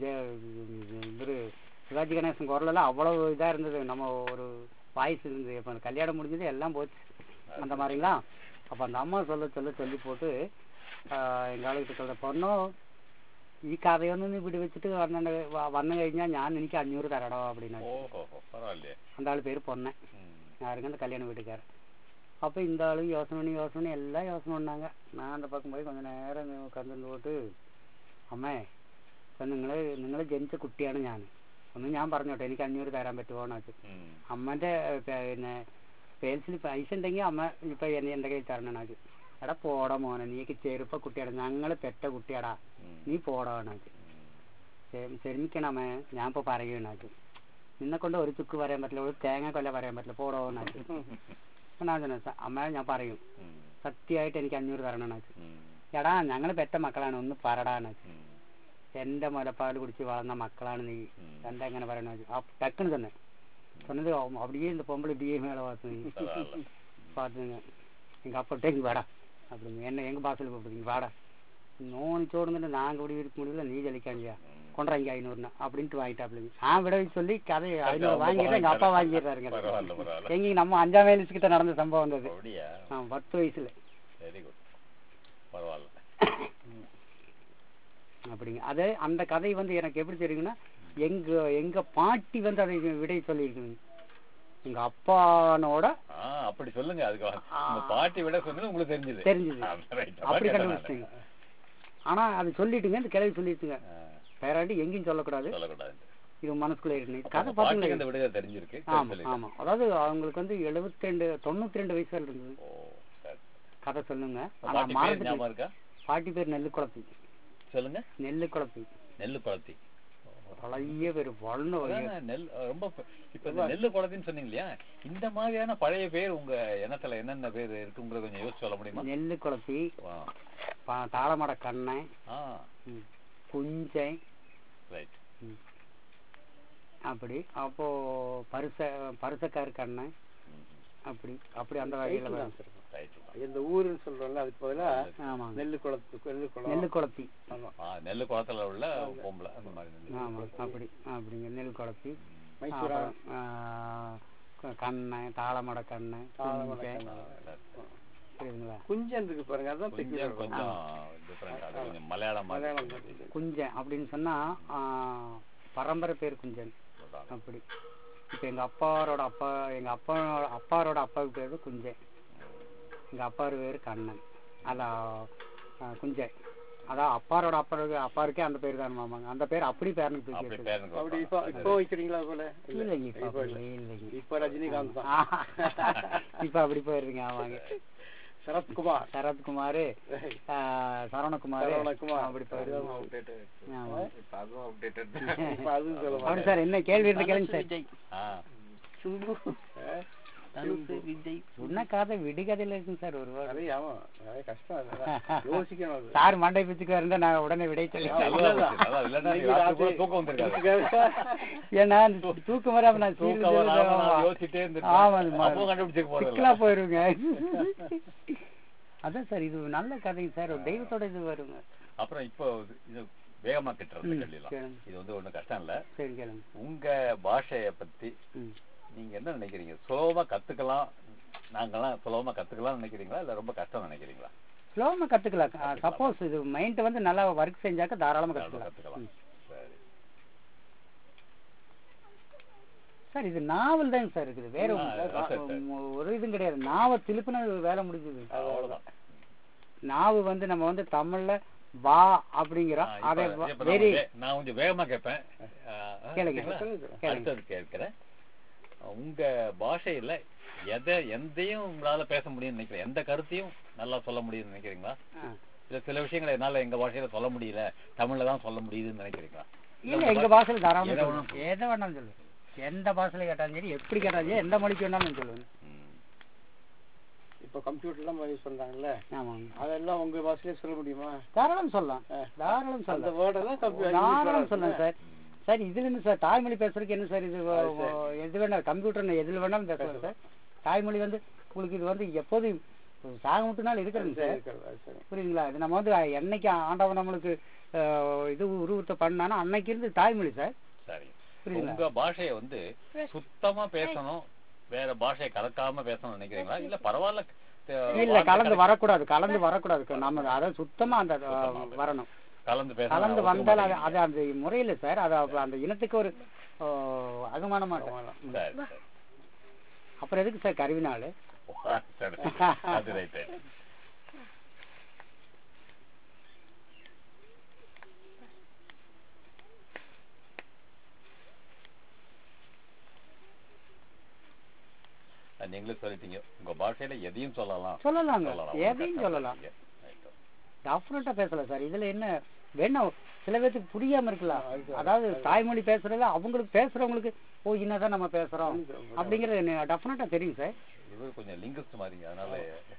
இவரு சிவாஜி கணேசன் குரலெல்லாம் அவ்வளவு இதா இருந்தது நம்ம ஒரு வாய்ஸ் இருந்தது இப்போ கல்யாணம் முடிஞ்சது எல்லாம் போச்சு அந்த மாதிரிங்களா அப்ப அந்த அம்மா சொல்ல சொல்ல சொல்லி போட்டு ആഹ് എങ്ക ആളുകിട്ട് சொல்ற പൊന്നോ ഈ കഥയൊന്നും നീ വിടുവെച്ചിട്ട് വന്ന വന്നു കഴിഞ്ഞാൽ ഞാൻ എനിക്ക് അഞ്ഞൂറ് തരടോ அப்படின்னு ஓஹோ பரவாயில்லையே அந்த ஆள் பேரு பொன்னன் ம், யாருங்க அந்த கல்யாண வீட்டுக்காரர் அப்ப இந்த ஆளு யோசனை பண்ணி யோசனை பண்ணி எல்லாம் யோசனை பண்ணாங்க நான் அந்த பக்கம் പോയി கொஞ்ச നേരം ഉட்കാർന്നു പോയിട്ട് അമ്മേ ഇപ്പൊ നിങ്ങള് നിങ്ങള് ജനിച്ച കുട്ടിയാണ് ഞാൻ ഒന്ന് ഞാൻ പറഞ്ഞോട്ടെ എനിക്ക് അഞ്ഞൂറ് തരാൻ പറ്റുമോന്ന് വെച്ചു ம், അമ്മന്റെ പിന്നെ പേഴ്സിൽ പൈസ ഉണ്ടെങ്കിൽ അമ്മ ഇപ്പൊ എന്നെ എന്റെ കയ്യിൽ തരണനാക്ക് എടാ പോടാ മോനെ നീക്ക് ചെറുപ്പ കുട്ടിയാടാ ഞങ്ങള് പെറ്റ കുട്ടിയാടാ ம், നീ പോടാനാക്ക് ம். ക്ഷമിക്കണമേ ഞാൻ ഇപ്പൊ പറയുകയാണാക്ക് നിന്നെ കൊണ്ട് ഒരു ചുക്ക് പറയാൻ പറ്റില്ല ഒരു തേങ്ങ കൊല്ല പറയാൻ പറ്റില്ല പോടോന്നാക്ക് അപ്പൊ ഞാൻ சொன்னேன், "സ- അമ്മ ഞാൻ പറയും ம், സത്യമായിട്ട് എനിക്ക് അഞ്ഞൂറ് തരണനാക്ക് ம், എടാ ഞങ്ങള് പെറ്റ മക്കളാണ് ഒന്ന് പറടാനാക്ക് ம், എന്റെ മുലപ്പാൽ കുടിച്ച് വളർന്ന മക്കളാണ് നീ ம். എന്താ എങ്ങനെ പറയണ ആ டக்குன்னு சொன்னேன் சொன்னது அவ- அப்படியே இந்த பொம்பளை இப்படியே மேல பார்த்து பரவாயில்ல. பார்த்துங்க எங்க அப்பாட்ட இங்க வாடா அப்படிங்க என்ன எங்க பாசல் கூப்பிடுங்க வாடா நோனி சோடுந்துட்டு நாங்க இப்படி இருக்க முடியல நீ ஜலிக்காண்டியா கொண்டா இங்க ஐநூறுனா அப்படின்ட்டு வாங்கிட்டாப்லங்க நான் விட சொல்லி கதை ஐநூறு அவங்க வாங்கிட்டு எங்க அப்பா வாங்கிட்டாரு. வாங்கிடுறாருங்க பரவாயில்ல பரவாயில்ல எங்க நம்ம அஞ்சாம் வயசு கிட்ட நடந்த சம்பவம் வந்தது அப்படியா ஆ பத்து வயசுல வெரி குட் பரவாயில்ல அப்படிங்க அது அந்த கதை வந்து எனக்கு எப்படி தெரியுங்கன்னா எங்க எங்க பாட்டி வந்து அதை விடை சொல்லியிருக்குங்க எங்க அப்பானோட ஆ அப்படி சொல்லுங்க அதுக்கு உங்க பாட்டி விட சொன்னது உங்களுக்கு தெரிஞ்சது தெரிஞ்சது. ஆ, right. அதான் அப்படி கேட்டேன் கண்டுபிடிச்சிங்க நானு. ஆனா அது சொல்லிட்டுங்க இந்த கிளவி சொல்லிட்டுங்க ஆ, பேராட்டி எங்கேயும் சொல்லக்கூடாது சொல்லக்கூடாது இது மனசுக்குள்ள இருக்கு அப்ப கதை உங்க பாட்டிக்கு பாத்தீங்களா அந்த விடுதலை தெரிஞ்சிருக்கு ஆமா சரி, ஆமா அதாவது அவங்களுக்கு வந்து எழுபத்தி ரெண்டு தொண்ணூத்தி ரெண்டு வயசு வரை இருந்தது ஓ சரி கதை சொல்லுங்க உங்க ஆனா பாட்டி பேர் மறந்துட்டு ஞாபகம் இருக்கா பாட்டி பேர் நெல்லு குளத்தி சொல்லுங்க நெல்லு குளத்தி நெல்லு குளத்தி பழைய பேர் வளர்ந்து அதானே, நெல் ரொம்ப ப- இப்ப இந்த நெல்லு குளத்தின்னு சொன்னீங்க இல்லையா இந்த மாதிரியான பழைய பேர் உங்க இனத்துல என்னென்ன பேர் இருக்குங்கிறத கொஞ்சம் யோசிச்சு சொல்ல முடியுமா நெல்லு குளத்தி ஆ. பா- தாளமட கண்ணன் ஆ ம், குஞ்சை ரைட் ம். அப்படி அப்போ பரிச பரிசக்கார் கண்ணன் அப்படி அப்படி அந்த வகையில Title தான் வரும். sir. ரைட் இந்த ஊருன்னு சொல்றோம்ல அதுக்கு பதிலா ஆமாங்க நெல்லு குளத்து நெல்லு குளம் நெல்லு குளத்தி ஆமா ஆ நெல்லு குளத்துல உள்ள பொம்பளை அந்த மாதிரி நெல்லு ஆமா அப்படி அப்படிங்க நெல் குளத்தி மைசூரா அப்புறம், ஆ, க- கண்ணன் தாளமட கண்ணன் தாளமட குஞ்சை. கண்ணன். புரியுதுங்களா குஞ்சன் இருக்கு பாருங்க அதான் கொஞ்சம் technical. கொஞ்சம் டிஃபரெண்ட் அது கொஞ்சம் மலையாளம் மாதிரி மலையாளம் கொஞ்சம் குஞ்சன் அப்படின்னு சொன்னா ஆ, பரம்பரை பேர் குஞ்சன் சொல்றாங்க. அப்படி இப்ப எங்க அப்பாரோட அப்பா எங்க அப்பா அப்பாரோட அப்பாவுக்கு பேரு குஞ்சன் எங்க அப்பாரு பேரு கண்ணன் அதான் ஆ, குஞ்சன் அதான் அப்பாரோட அப்பாருக்கு அப்பாருக்கே அந்த பேர் தான் மாமாங்க அந்த பேர் அப்படி பேரனுக்கு தூக்கி அப்படி வச்சது. பேருங்க அப்படி இப்போ இப்போ வைக்கிறீங்களா போல இல்லைங்க இப்ப இப்போ அப்படி இல்ல. இல்லைங்க இப்போ ரஜினிகாந்த் தான் இப்ப அப்படி போயிருங்க ஆமாங்க சரத்குமார் சரத்குமார் சரவணகுமார் சரவணகுமார். அப்படி போயிருங்க ஆமா இப்ப அதுவும் சொல்ல அப்படி மாட்டேன் சார் என்ன கேள்வி இருந்து கேளுங்க சார் ஆ சொன்ன கதை விடுகதையில இருக்குங்க சார் ஒரு வாரம் அது ஆமா அது கஷ்டம் அதெல்லாம் யோசிக்கணும் அது சார் மண்டை பிச்சுக்கு இருந்தா நான் உடனே விடை சொல்லி நல்லா போச்சு, நல்லா இல்லைன்னா இன்னைக்கு ராத்திரி பூரா ராத்திரி தூக்கம் வந்திருக்காது ஏன்னா இந்த தூக்கம் வர நான் தூக்கம் வராம நான் யோசிச்சுட்டே இருந்திருப்பேன். ஆமா அது மா- அப்பவும் கண்டுபிடிச்சிக்க போறதில்ல. சிக்கலா போயிருங்க அதான் சார் இது நல்ல கதைங்க சார் ஒரு தெய்வத்தோட இது வருங்க அப்புறம் இப்போ இது வேகமா கிட்டுறது ம், கேள்விலாம் கேளுங்க. இது வந்து ஒண்ணும் கஷ்டம் இல்ல சரி கேளுங்க உங்க பாஷைய பத்தி ம். நீங்க என்ன நினைக்கிறீங்க சுலபமா கத்துக்கலாம் நாங்கெல்லாம் சுலபமா கத்துக்கலாம் நினைக்கிறீங்களா இல்ல ரொம்ப கஷ்டம் நினைக்கிறீங்களா ஸ்லோமா கத்துக்கலாம் சப்போஸ் இது மைண்ட் வந்து நல்லா ஒர்க் செஞ்சாக்க தாராளமா தாராளமா கத்துக்கலாம் கத்துக்கலாம் ம். சரி சார் இது நாவல் தாங்க சார் இருக்குது வேற ஆ, ஒரு- சரி, சரி. ஒரு இதுவும் கிடையாது நாவை திருப்பினா வேலை முடிஞ்சுது அவ்வளவுதான் நாவு வந்து நம்ம வந்து தமிழ்ல வா அப்படிங்கிறோம் ஆ, இப்ப- அதை இப்ப நான் வெரி வே- நான் கொஞ்சம் வேகமா கேட்பேன் ஆ, ஆ, கேளுங்க. சரிங்களா? கேளுங்க. அடுத்தது கேட்கிறேன் உங்க பாஷையில எதை எந்தையும் உங்களால பேச முடியும்னு நினைக்கிறேன் எந்த கருத்தையும் நல்லா சொல்ல முடியும்னு நினைக்கிறீங்களா இல்ல சில விஷயங்களை என்னால எங்க பாஷையில சொல்ல முடியல தமிழ்ல தான் சொல்ல முடியுதுன்னு நினைக்கிறீங்களா இல்ல எங்க பாஷையில தாராளமா எதை சொல்லுவேன் வேணாலும் எதை வேணாலும் சொல்லுவேன் எந்த பாஷையில கேட்டாலும் சரி எப்படி கேட்டாலும் சரி எந்த மொழிக்கு வேணாலும் சொல்லுவேன் ம். இப்போ கம்ப்யூட்டர்லாம் யூஸ் பண்றாங்கல்ல ஆமாங்க அதெல்லாம் உங்க பாஷையிலே சொல்ல முடியுமா தாராளம் சொல்லலாம் ஆ. தாராளம் அந்த சொல்லலாம் வேர்டெல்லாம் கம்ப்யூட்டர் தாராளம் சொல்லலாம் சார் சார் இதுல இருந்து சார் தாய்மொழி பேசுறதுக்கு என்ன சார் இது எது வேணா கம்ப்யூட்டர் எதுல வேணாலும் பேசலாம் சார் தாய்மொழி வந்து உங்களுக்கு இது வந்து எப்போதும் சாக மட்டும் நாள் இருக்கிறது சார் சரி புரியுதுங்களா இது நம்ம வந்து என்னைக்கு ஆண்டவன் நம்மளுக்கு அஹ், இது உருவத்தை பண்ணானா அன்னைக்கு இருந்து தாய்மொழி சார் சரி புரியுதுங்களா உங்க பாஷைய வந்து சுத்தமா பேசணும் வேற பாஷையை கலக்காம பேசணும்னு நினைக்கிறீங்களா இல்ல பரவாயில்ல த- இல்ல வார்த்தை கலந்து கலக்க- வரக்கூடாது கலந்து வரக்கூடாது நம்ம அதாவது சுத்தமா அந்த அஹ், சுத்தமா பேசணும். வரணும் கலந்து பேச கலந்து வந்தால் அது அது அந்த முறையில சார் அது அப்ப அந்த இனத்துக்கு ஒரு அஹ், அகமான மாட்டோம் சரி சரி அப்புறம் எதுக்கு சார் கருவினாள் சரி அது ரைட் ரைட் நீங்களே சொல்லிட்டீங்க உங்க பாஷையில எதையும் சொல்லலாம் சொல்லலாங்க சொல்லலாம். எதையும் சொல்லலாம் Right. டெஃபினட்டா பேசலாம் சார் இதுல என்ன வேணா சில பேருக்கு புரியாம இருக்கலாம் அதாவது தாய்மொழி பேசுறதுல அவங்களுக்கு பேசுறவங்களுக்கு ஓ என்னதான் நம்ம பேசுறோம் அப்படிங்கறது டெஃபினட்டா தெரியும் சார் இவர் கொஞ்சம் லிங்கஸ்ட் மாதிரிங்க அதனால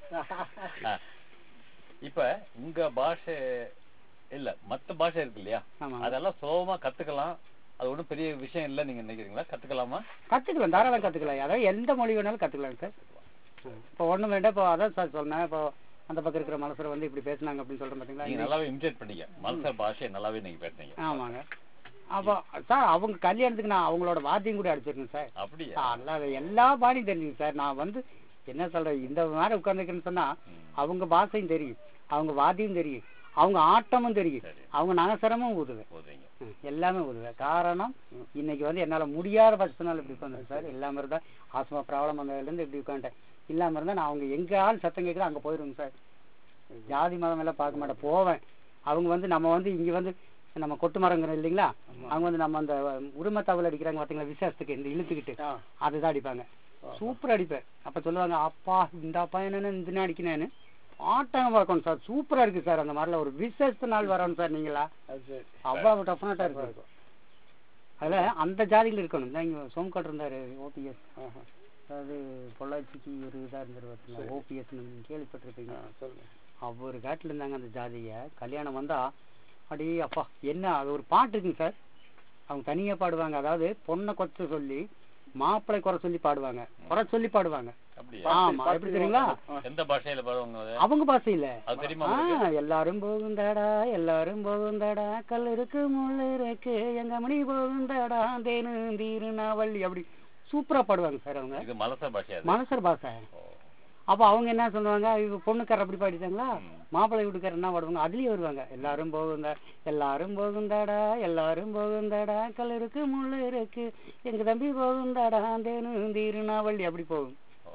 ஆ. இப்ப உங்க பாஷை இல்ல மத்த பாஷை இருக்கு இல்லையா ஆமா அதெல்லாம் சுலபமா கத்துக்கலாம் அது ஒண்ணும் பெரிய விஷயம் இல்ல நீங்க நினைக்கிறீங்களா கத்துக்கலாமா கத்துக்கலாம் தாராளம் கத்துக்கலாம் அதாவது எந்த மொழி வேணாலும் கத்துக்கலாம் சார் இப்போ ஒண்ணும் வேண்டாம் இப்போ அதான் சார் சொன்னேன் இப்போ அந்த பக்கம் இருக்கிற மனசரை வந்து இப்படி பேசுனாங்க அப்படின்னு சொல்றேன் நீங்க பாத்தீங்களா நல்லாவே இமிடேட் பண்ணீங்க மல்சர் பாஷையை நல்லாவே நீங்க பேசுனீங்க ஆமாங்க அப்போ சார் அவங்க கல்யாணத்துக்கு நான் அவங்களோட வாத்தியம் கூட அடிச்சிருக்கேன் சார் அப்படியா அல்லாத எல்லா பாணியும் தெரியுங்க சார் நான் வந்து என்ன சொல்றேன் இந்த மாதிரி உட்காந்துருக்கேன்னு சொன்னா ம். அவங்க பாஷையும் தெரியும் அவங்க வாத்தியம் தெரியும் அவங்க ஆட்டமும் தெரியும் சரி. அவங்க நகசரமும் ஊதுவேன் போதுங்க ம், எல்லாமே ஊதுவேன் காரணம் இன்னைக்கு வந்து என்னால முடியாத பட்சத்தினால இப்படி உட்காந்துருக்கேன் சார் இல்லாம இருந்தா ஆஸ்மா ப்ராப்ளம் வந்ததுல இருந்து இப்படி உட்காந்துட்டேன் இல்லாம இருந்தா நான் அவங்க எங்க ஆள் சத்தம் கேட்குறேன் அங்க போயிருவேங்க சார் ஜாதி மதம் எல்லாம் பார்க்க மாட்டேன் போவேன் அவங்க வந்து நம்ம வந்து இங்க வந்து நம்ம கொட்டு மரங்கிறோம் இல்லைங்களா அவங்க வந்து நம்ம அந்த உரிமை தவள் அடிக்கிறாங்க பாத்தீங்களா விசேஷத்துக்கு இந்த இழுத்துக்கிட்டு ஆ அதுதான் அடிப்பாங்க சூப்பர் அடிப்பேன் அப்ப சொல்லுவாங்க அப்பா இந்த அப்பா என்ன இந்த அடிக்கினேன்னு ஆட்டம் பார்க்கணும் சார் சூப்பரா இருக்கு சார் அந்த மாதிரில ஒரு விசேஷத்து நாள் வரணும் சார் நீங்களா அது சரி அவ்வளவு டஃப்னட்டா இருக்கு அதுல அந்த ஜாதிகள் இருக்கணும் இந்த இங்க சோம்காட் இருந்தாரு ஓபிஎஸ் ஆஹா. அதாவது பொள்ளாச்சிக்கு ஒரு இதா இருந்தாரு பார்த்தீங்களா ஓபிஎஸ் கேள்விப்பட்டிருப்பீங்க ஆ, சொல்லுங்க ஒவ்வொரு காட்டுல இருந்தாங்க அந்த ஜாதிய கல்யாணம் வந்தா அடே அப்பா என்ன அது ஒரு பாட்டு இருக்குங்க சார் அவங்க தனியா பாடுவாங்க அதாவது பொண்ணை கொச்ச சொல்லி மாப்பிள்ளை குறை சொல்லி பாடுவாங்க குறை சொல்லி பாடுவாங்க அப்படியா ஆமா எப்படி தெரியுங்களா எந்த பாஷையில பாருவாங்க அது? அவங்க பாசையில அது தெரியுமா ஆ, எல்லாரும் போகுந்தாடா எல்லாரும் போகுந்தாடா கல் இருக்கு முள் இருக்கு எங்க மணி போகுந்தாடா தேனு தீரு நாவள்ளி அப்படி சூப்பரா பாடுவாங்க சார் அவங்க இது மலச பாஷையா அது? மனசர் பாசை ஓ. அப்ப அவங்க என்ன சொல்லுவாங்க இவங்க பொண்ணுக்கார அப்படி பாடிட்டாங்களா மாப்பிள்ளை வீட்டுக்கார என்ன பாடுவாங்க அதுலயே வருவாங்க எல்லாரும் போகுந்தா எல்லாரும் போகுந்தாடா எல்லாரும் போகுந்தாடா கல் இருக்கு முள் இருக்கு எங்க தம்பி போகுந்தாடா தேனு தீரு நாவள்ளி அப்படி போகும் ஓ.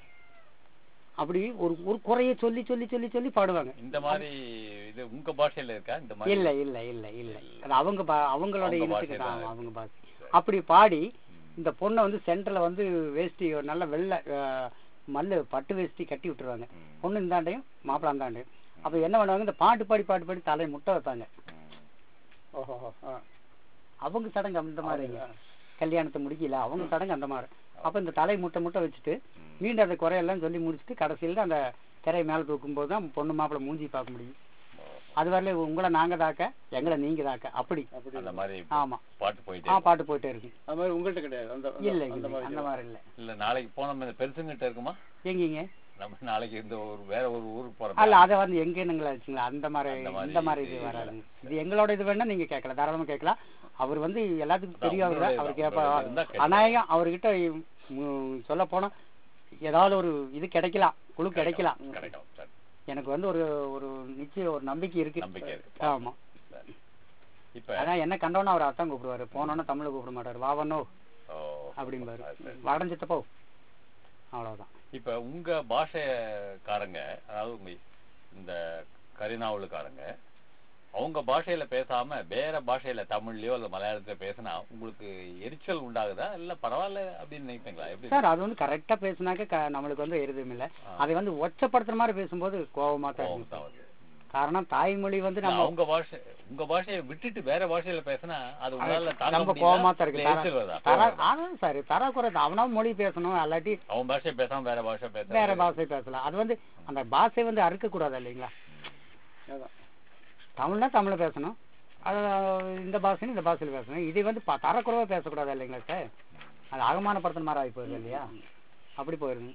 அப்படி ஒரு ஒரு குறைய சொல்லி சொல்லி சொல்லி சொல்லி பாடுவாங்க இந்த மாதிரி இது உங்க பாஷையில இருக்கா இந்த மாதிரி இல்ல இல்ல இல்ல இல்ல அது அவங்க பா- அவங்களோட அவங்க இனத்துக்கு பாஷை தான் தான். அவங்க பாஷை அப்படி பாடி இந்த பொண்ணை வந்து சென்டர்ல வந்து வேஷ்டி ஒரு நல்ல வெள்ளை அஹ், மல்லு பட்டு வேஷ்டி கட்டி விட்டுருவாங்க ம். பொண்ணு இந்தாண்டையும் மாப்பிள்ளை அந்தாண்டையும் அப்ப என்ன பண்ணுவாங்க இந்த பாட்டு பாடி பாட்டு பாடி தலையை முட்டை வைப்பாங்க ம். ஓஹோ ஆ அவங்க சடங்கு அந்த மாதிரிங்க ஆ. கல்யாணத்தை முடிக்கல அவங்க சடங்கு அந்த மாதிரி அப்ப இந்த தலை முட்டை முட்டை வச்சுட்டு மீண்டும் அந்த குறையெல்லாம் சொல்லி முடிச்சுட்டு கடைசியில அந்த திரையை மேல தூக்கும் போது தான் பொண்ணு மாப்பிள்ளை மூஞ்சி பார்க்க முடியும் அது வரல உங்களை நாங்க தாக்க எங்களை நீங்க தாக்க அப்படி அப்படி அந்த மாதிரி ஆமா பாட்டு போயிட்டே ஆ இருக்கும். பாட்டு போயிட்டே இருக்கு அது மாதிரி உங்கள்கிட்ட கிடையாது அந்த அந்த- இல்ல அந்த இல்ல மாதிரி அந்த மாதிரி இல்ல இல்ல நாளைக்கு போன நம்ம இந்த பெருசுங்கிட்ட இருக்குமா எங்கீங்க நம்ம நாளைக்கு இந்த ஒரு வேற ஒரு ஊருக்கு போறோம் அல்ல அத வந்து எங்க என்னங்களா வச்சுங்களா அந்த மாதிரி அந்த மாதிரி இந்த மாதிரி இது இது வராதுங்க இது எங்களோட இது வேணா நீங்க கேட்கலாம் தாராளமா கேட்கலாம் அவர் வந்து எல்லாத்துக்கும் அதான் பெரியவர் தான் உங்களோட அவர் இது, கேட்பா உங்களோட இருந்தா கேட்கலாம். அநாயகம் அவர்கிட்ட சொல்ல போனா ஏதாவது ஒரு இது கிடைக்கலாம் குழு கிடைக்கலாம் கிடைக்கும் சரி. எனக்கு வந்து ஒரு ஒரு நிச்சயம் ஒரு நம்பிக்கை இருக்கு நம்பிக்கை இருக்கு. ஆமா சரி. இப்ப அதான் என்ன கண்டவனா அவர் அர்த்தம் கூப்பிடுவாரு போனோன்னா தமிழ்ல கூப்பிட மாட்டாரு வாவனோ ஓ அப்படிம்பாரு வடஞ்சிட்ட போ அவ்வளவுதான் இப்ப உங்க பாஷைக்காரங்க அதாவது உங்க இந்த கரிநாவலுக்காரங்க அவங்க பாஷையில பேசாம வேற பாஷையில தமிழ்லயோ இல்ல மலையாளத்துல பேசினா உங்களுக்கு எரிச்சல் உண்டாகுதா இல்ல பரவாயில்ல அப்படின்னு நினைப்பீங்களா எப்படி சார் அது வந்து கரெக்டா பேசுனாக்க க- நம்மளுக்கு வந்து எதுவும் இல்ல அதை வந்து ஒச்சப்படுத்துற மாதிரி பேசும்போது கோவமா தான் கோவம் இருக்கும் தான் வருது. காரணம் தாய்மொழி வந்து இல்ல, நம்ம அவங்க பாஷை உங்க பாஷையை விட்டுட்டு வேற பாஷையில பேசினா அது உங்களால தாங்க ரொம்ப முடியுதா? கோவமா தான் இல்ல இருக்கு எரிச்சல் வருதா? தர கோவம் வருதா? அதான் சார் தரக்குறை அவனா மொழி பேசணும் அல்லாட்டி அவன் பாஷையை பேசாம வேற பாஷை பேச வேற பாஷை பேசலாம் அது வந்து அந்த பாஷை வந்து அறுக்க கூடாது இல்லைங்களா அதான் தமிழ்னா தமிழ்ல பேசணும் அது இந்த பாஷைன்னு இந்த பாஷையில பேசணும் இது வந்து ப- தரக்குறைவா பேசக்கூடாது இல்லைங்களா சார் அது அவமானப்படுத்துற மாதிரி ஆகி போயிருது இல்லையா அப்படி போயிருது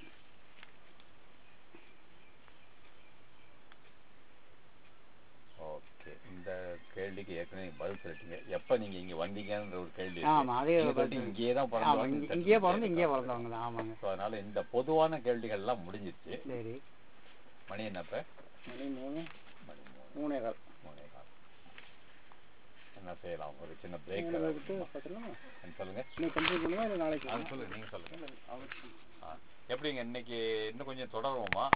ஓகே இந்த கேள்விக்கு ஏற்கனவே நீங்க பதில் சொல்லிட்டீங்க எப்ப நீங்க இங்க வந்தீங்கன்ற ஒரு கேள்வி ஆமா, அதே நீங்க ஒரு சொல்லிட்டீங்க, இங்கேயே தான் ஆமா பிறந்தவங்க, இங்க- இந்த இங்கேயே இடத்துல பிறந்து இங்கேயே தான் வளர்ந்தவங்க தான் ஆமாங்க So, அதனால இந்த பொதுவான கேள்விகள் எல்லாம் முடிஞ்சிருச்சு சரி மணி என்ன இப்ப மணி மூணு மணி மூணு மூணே கால் மூணே கால் என்ன செய்யலாம் ஒரு சின்ன பிரேக் நீங்க விட்டு பார்த்துக்கலாமா சொல்லுங்க இன்னைக்கு கம்ப்ளீட் பண்ணுமா இல்லை நாளைக்கு அது சொல்லுங்க நீங்க சொல்லுங்க ஆ. எப்படிங்க இன்னைக்கு இன்னும் கொஞ்சம் தொடருவோமா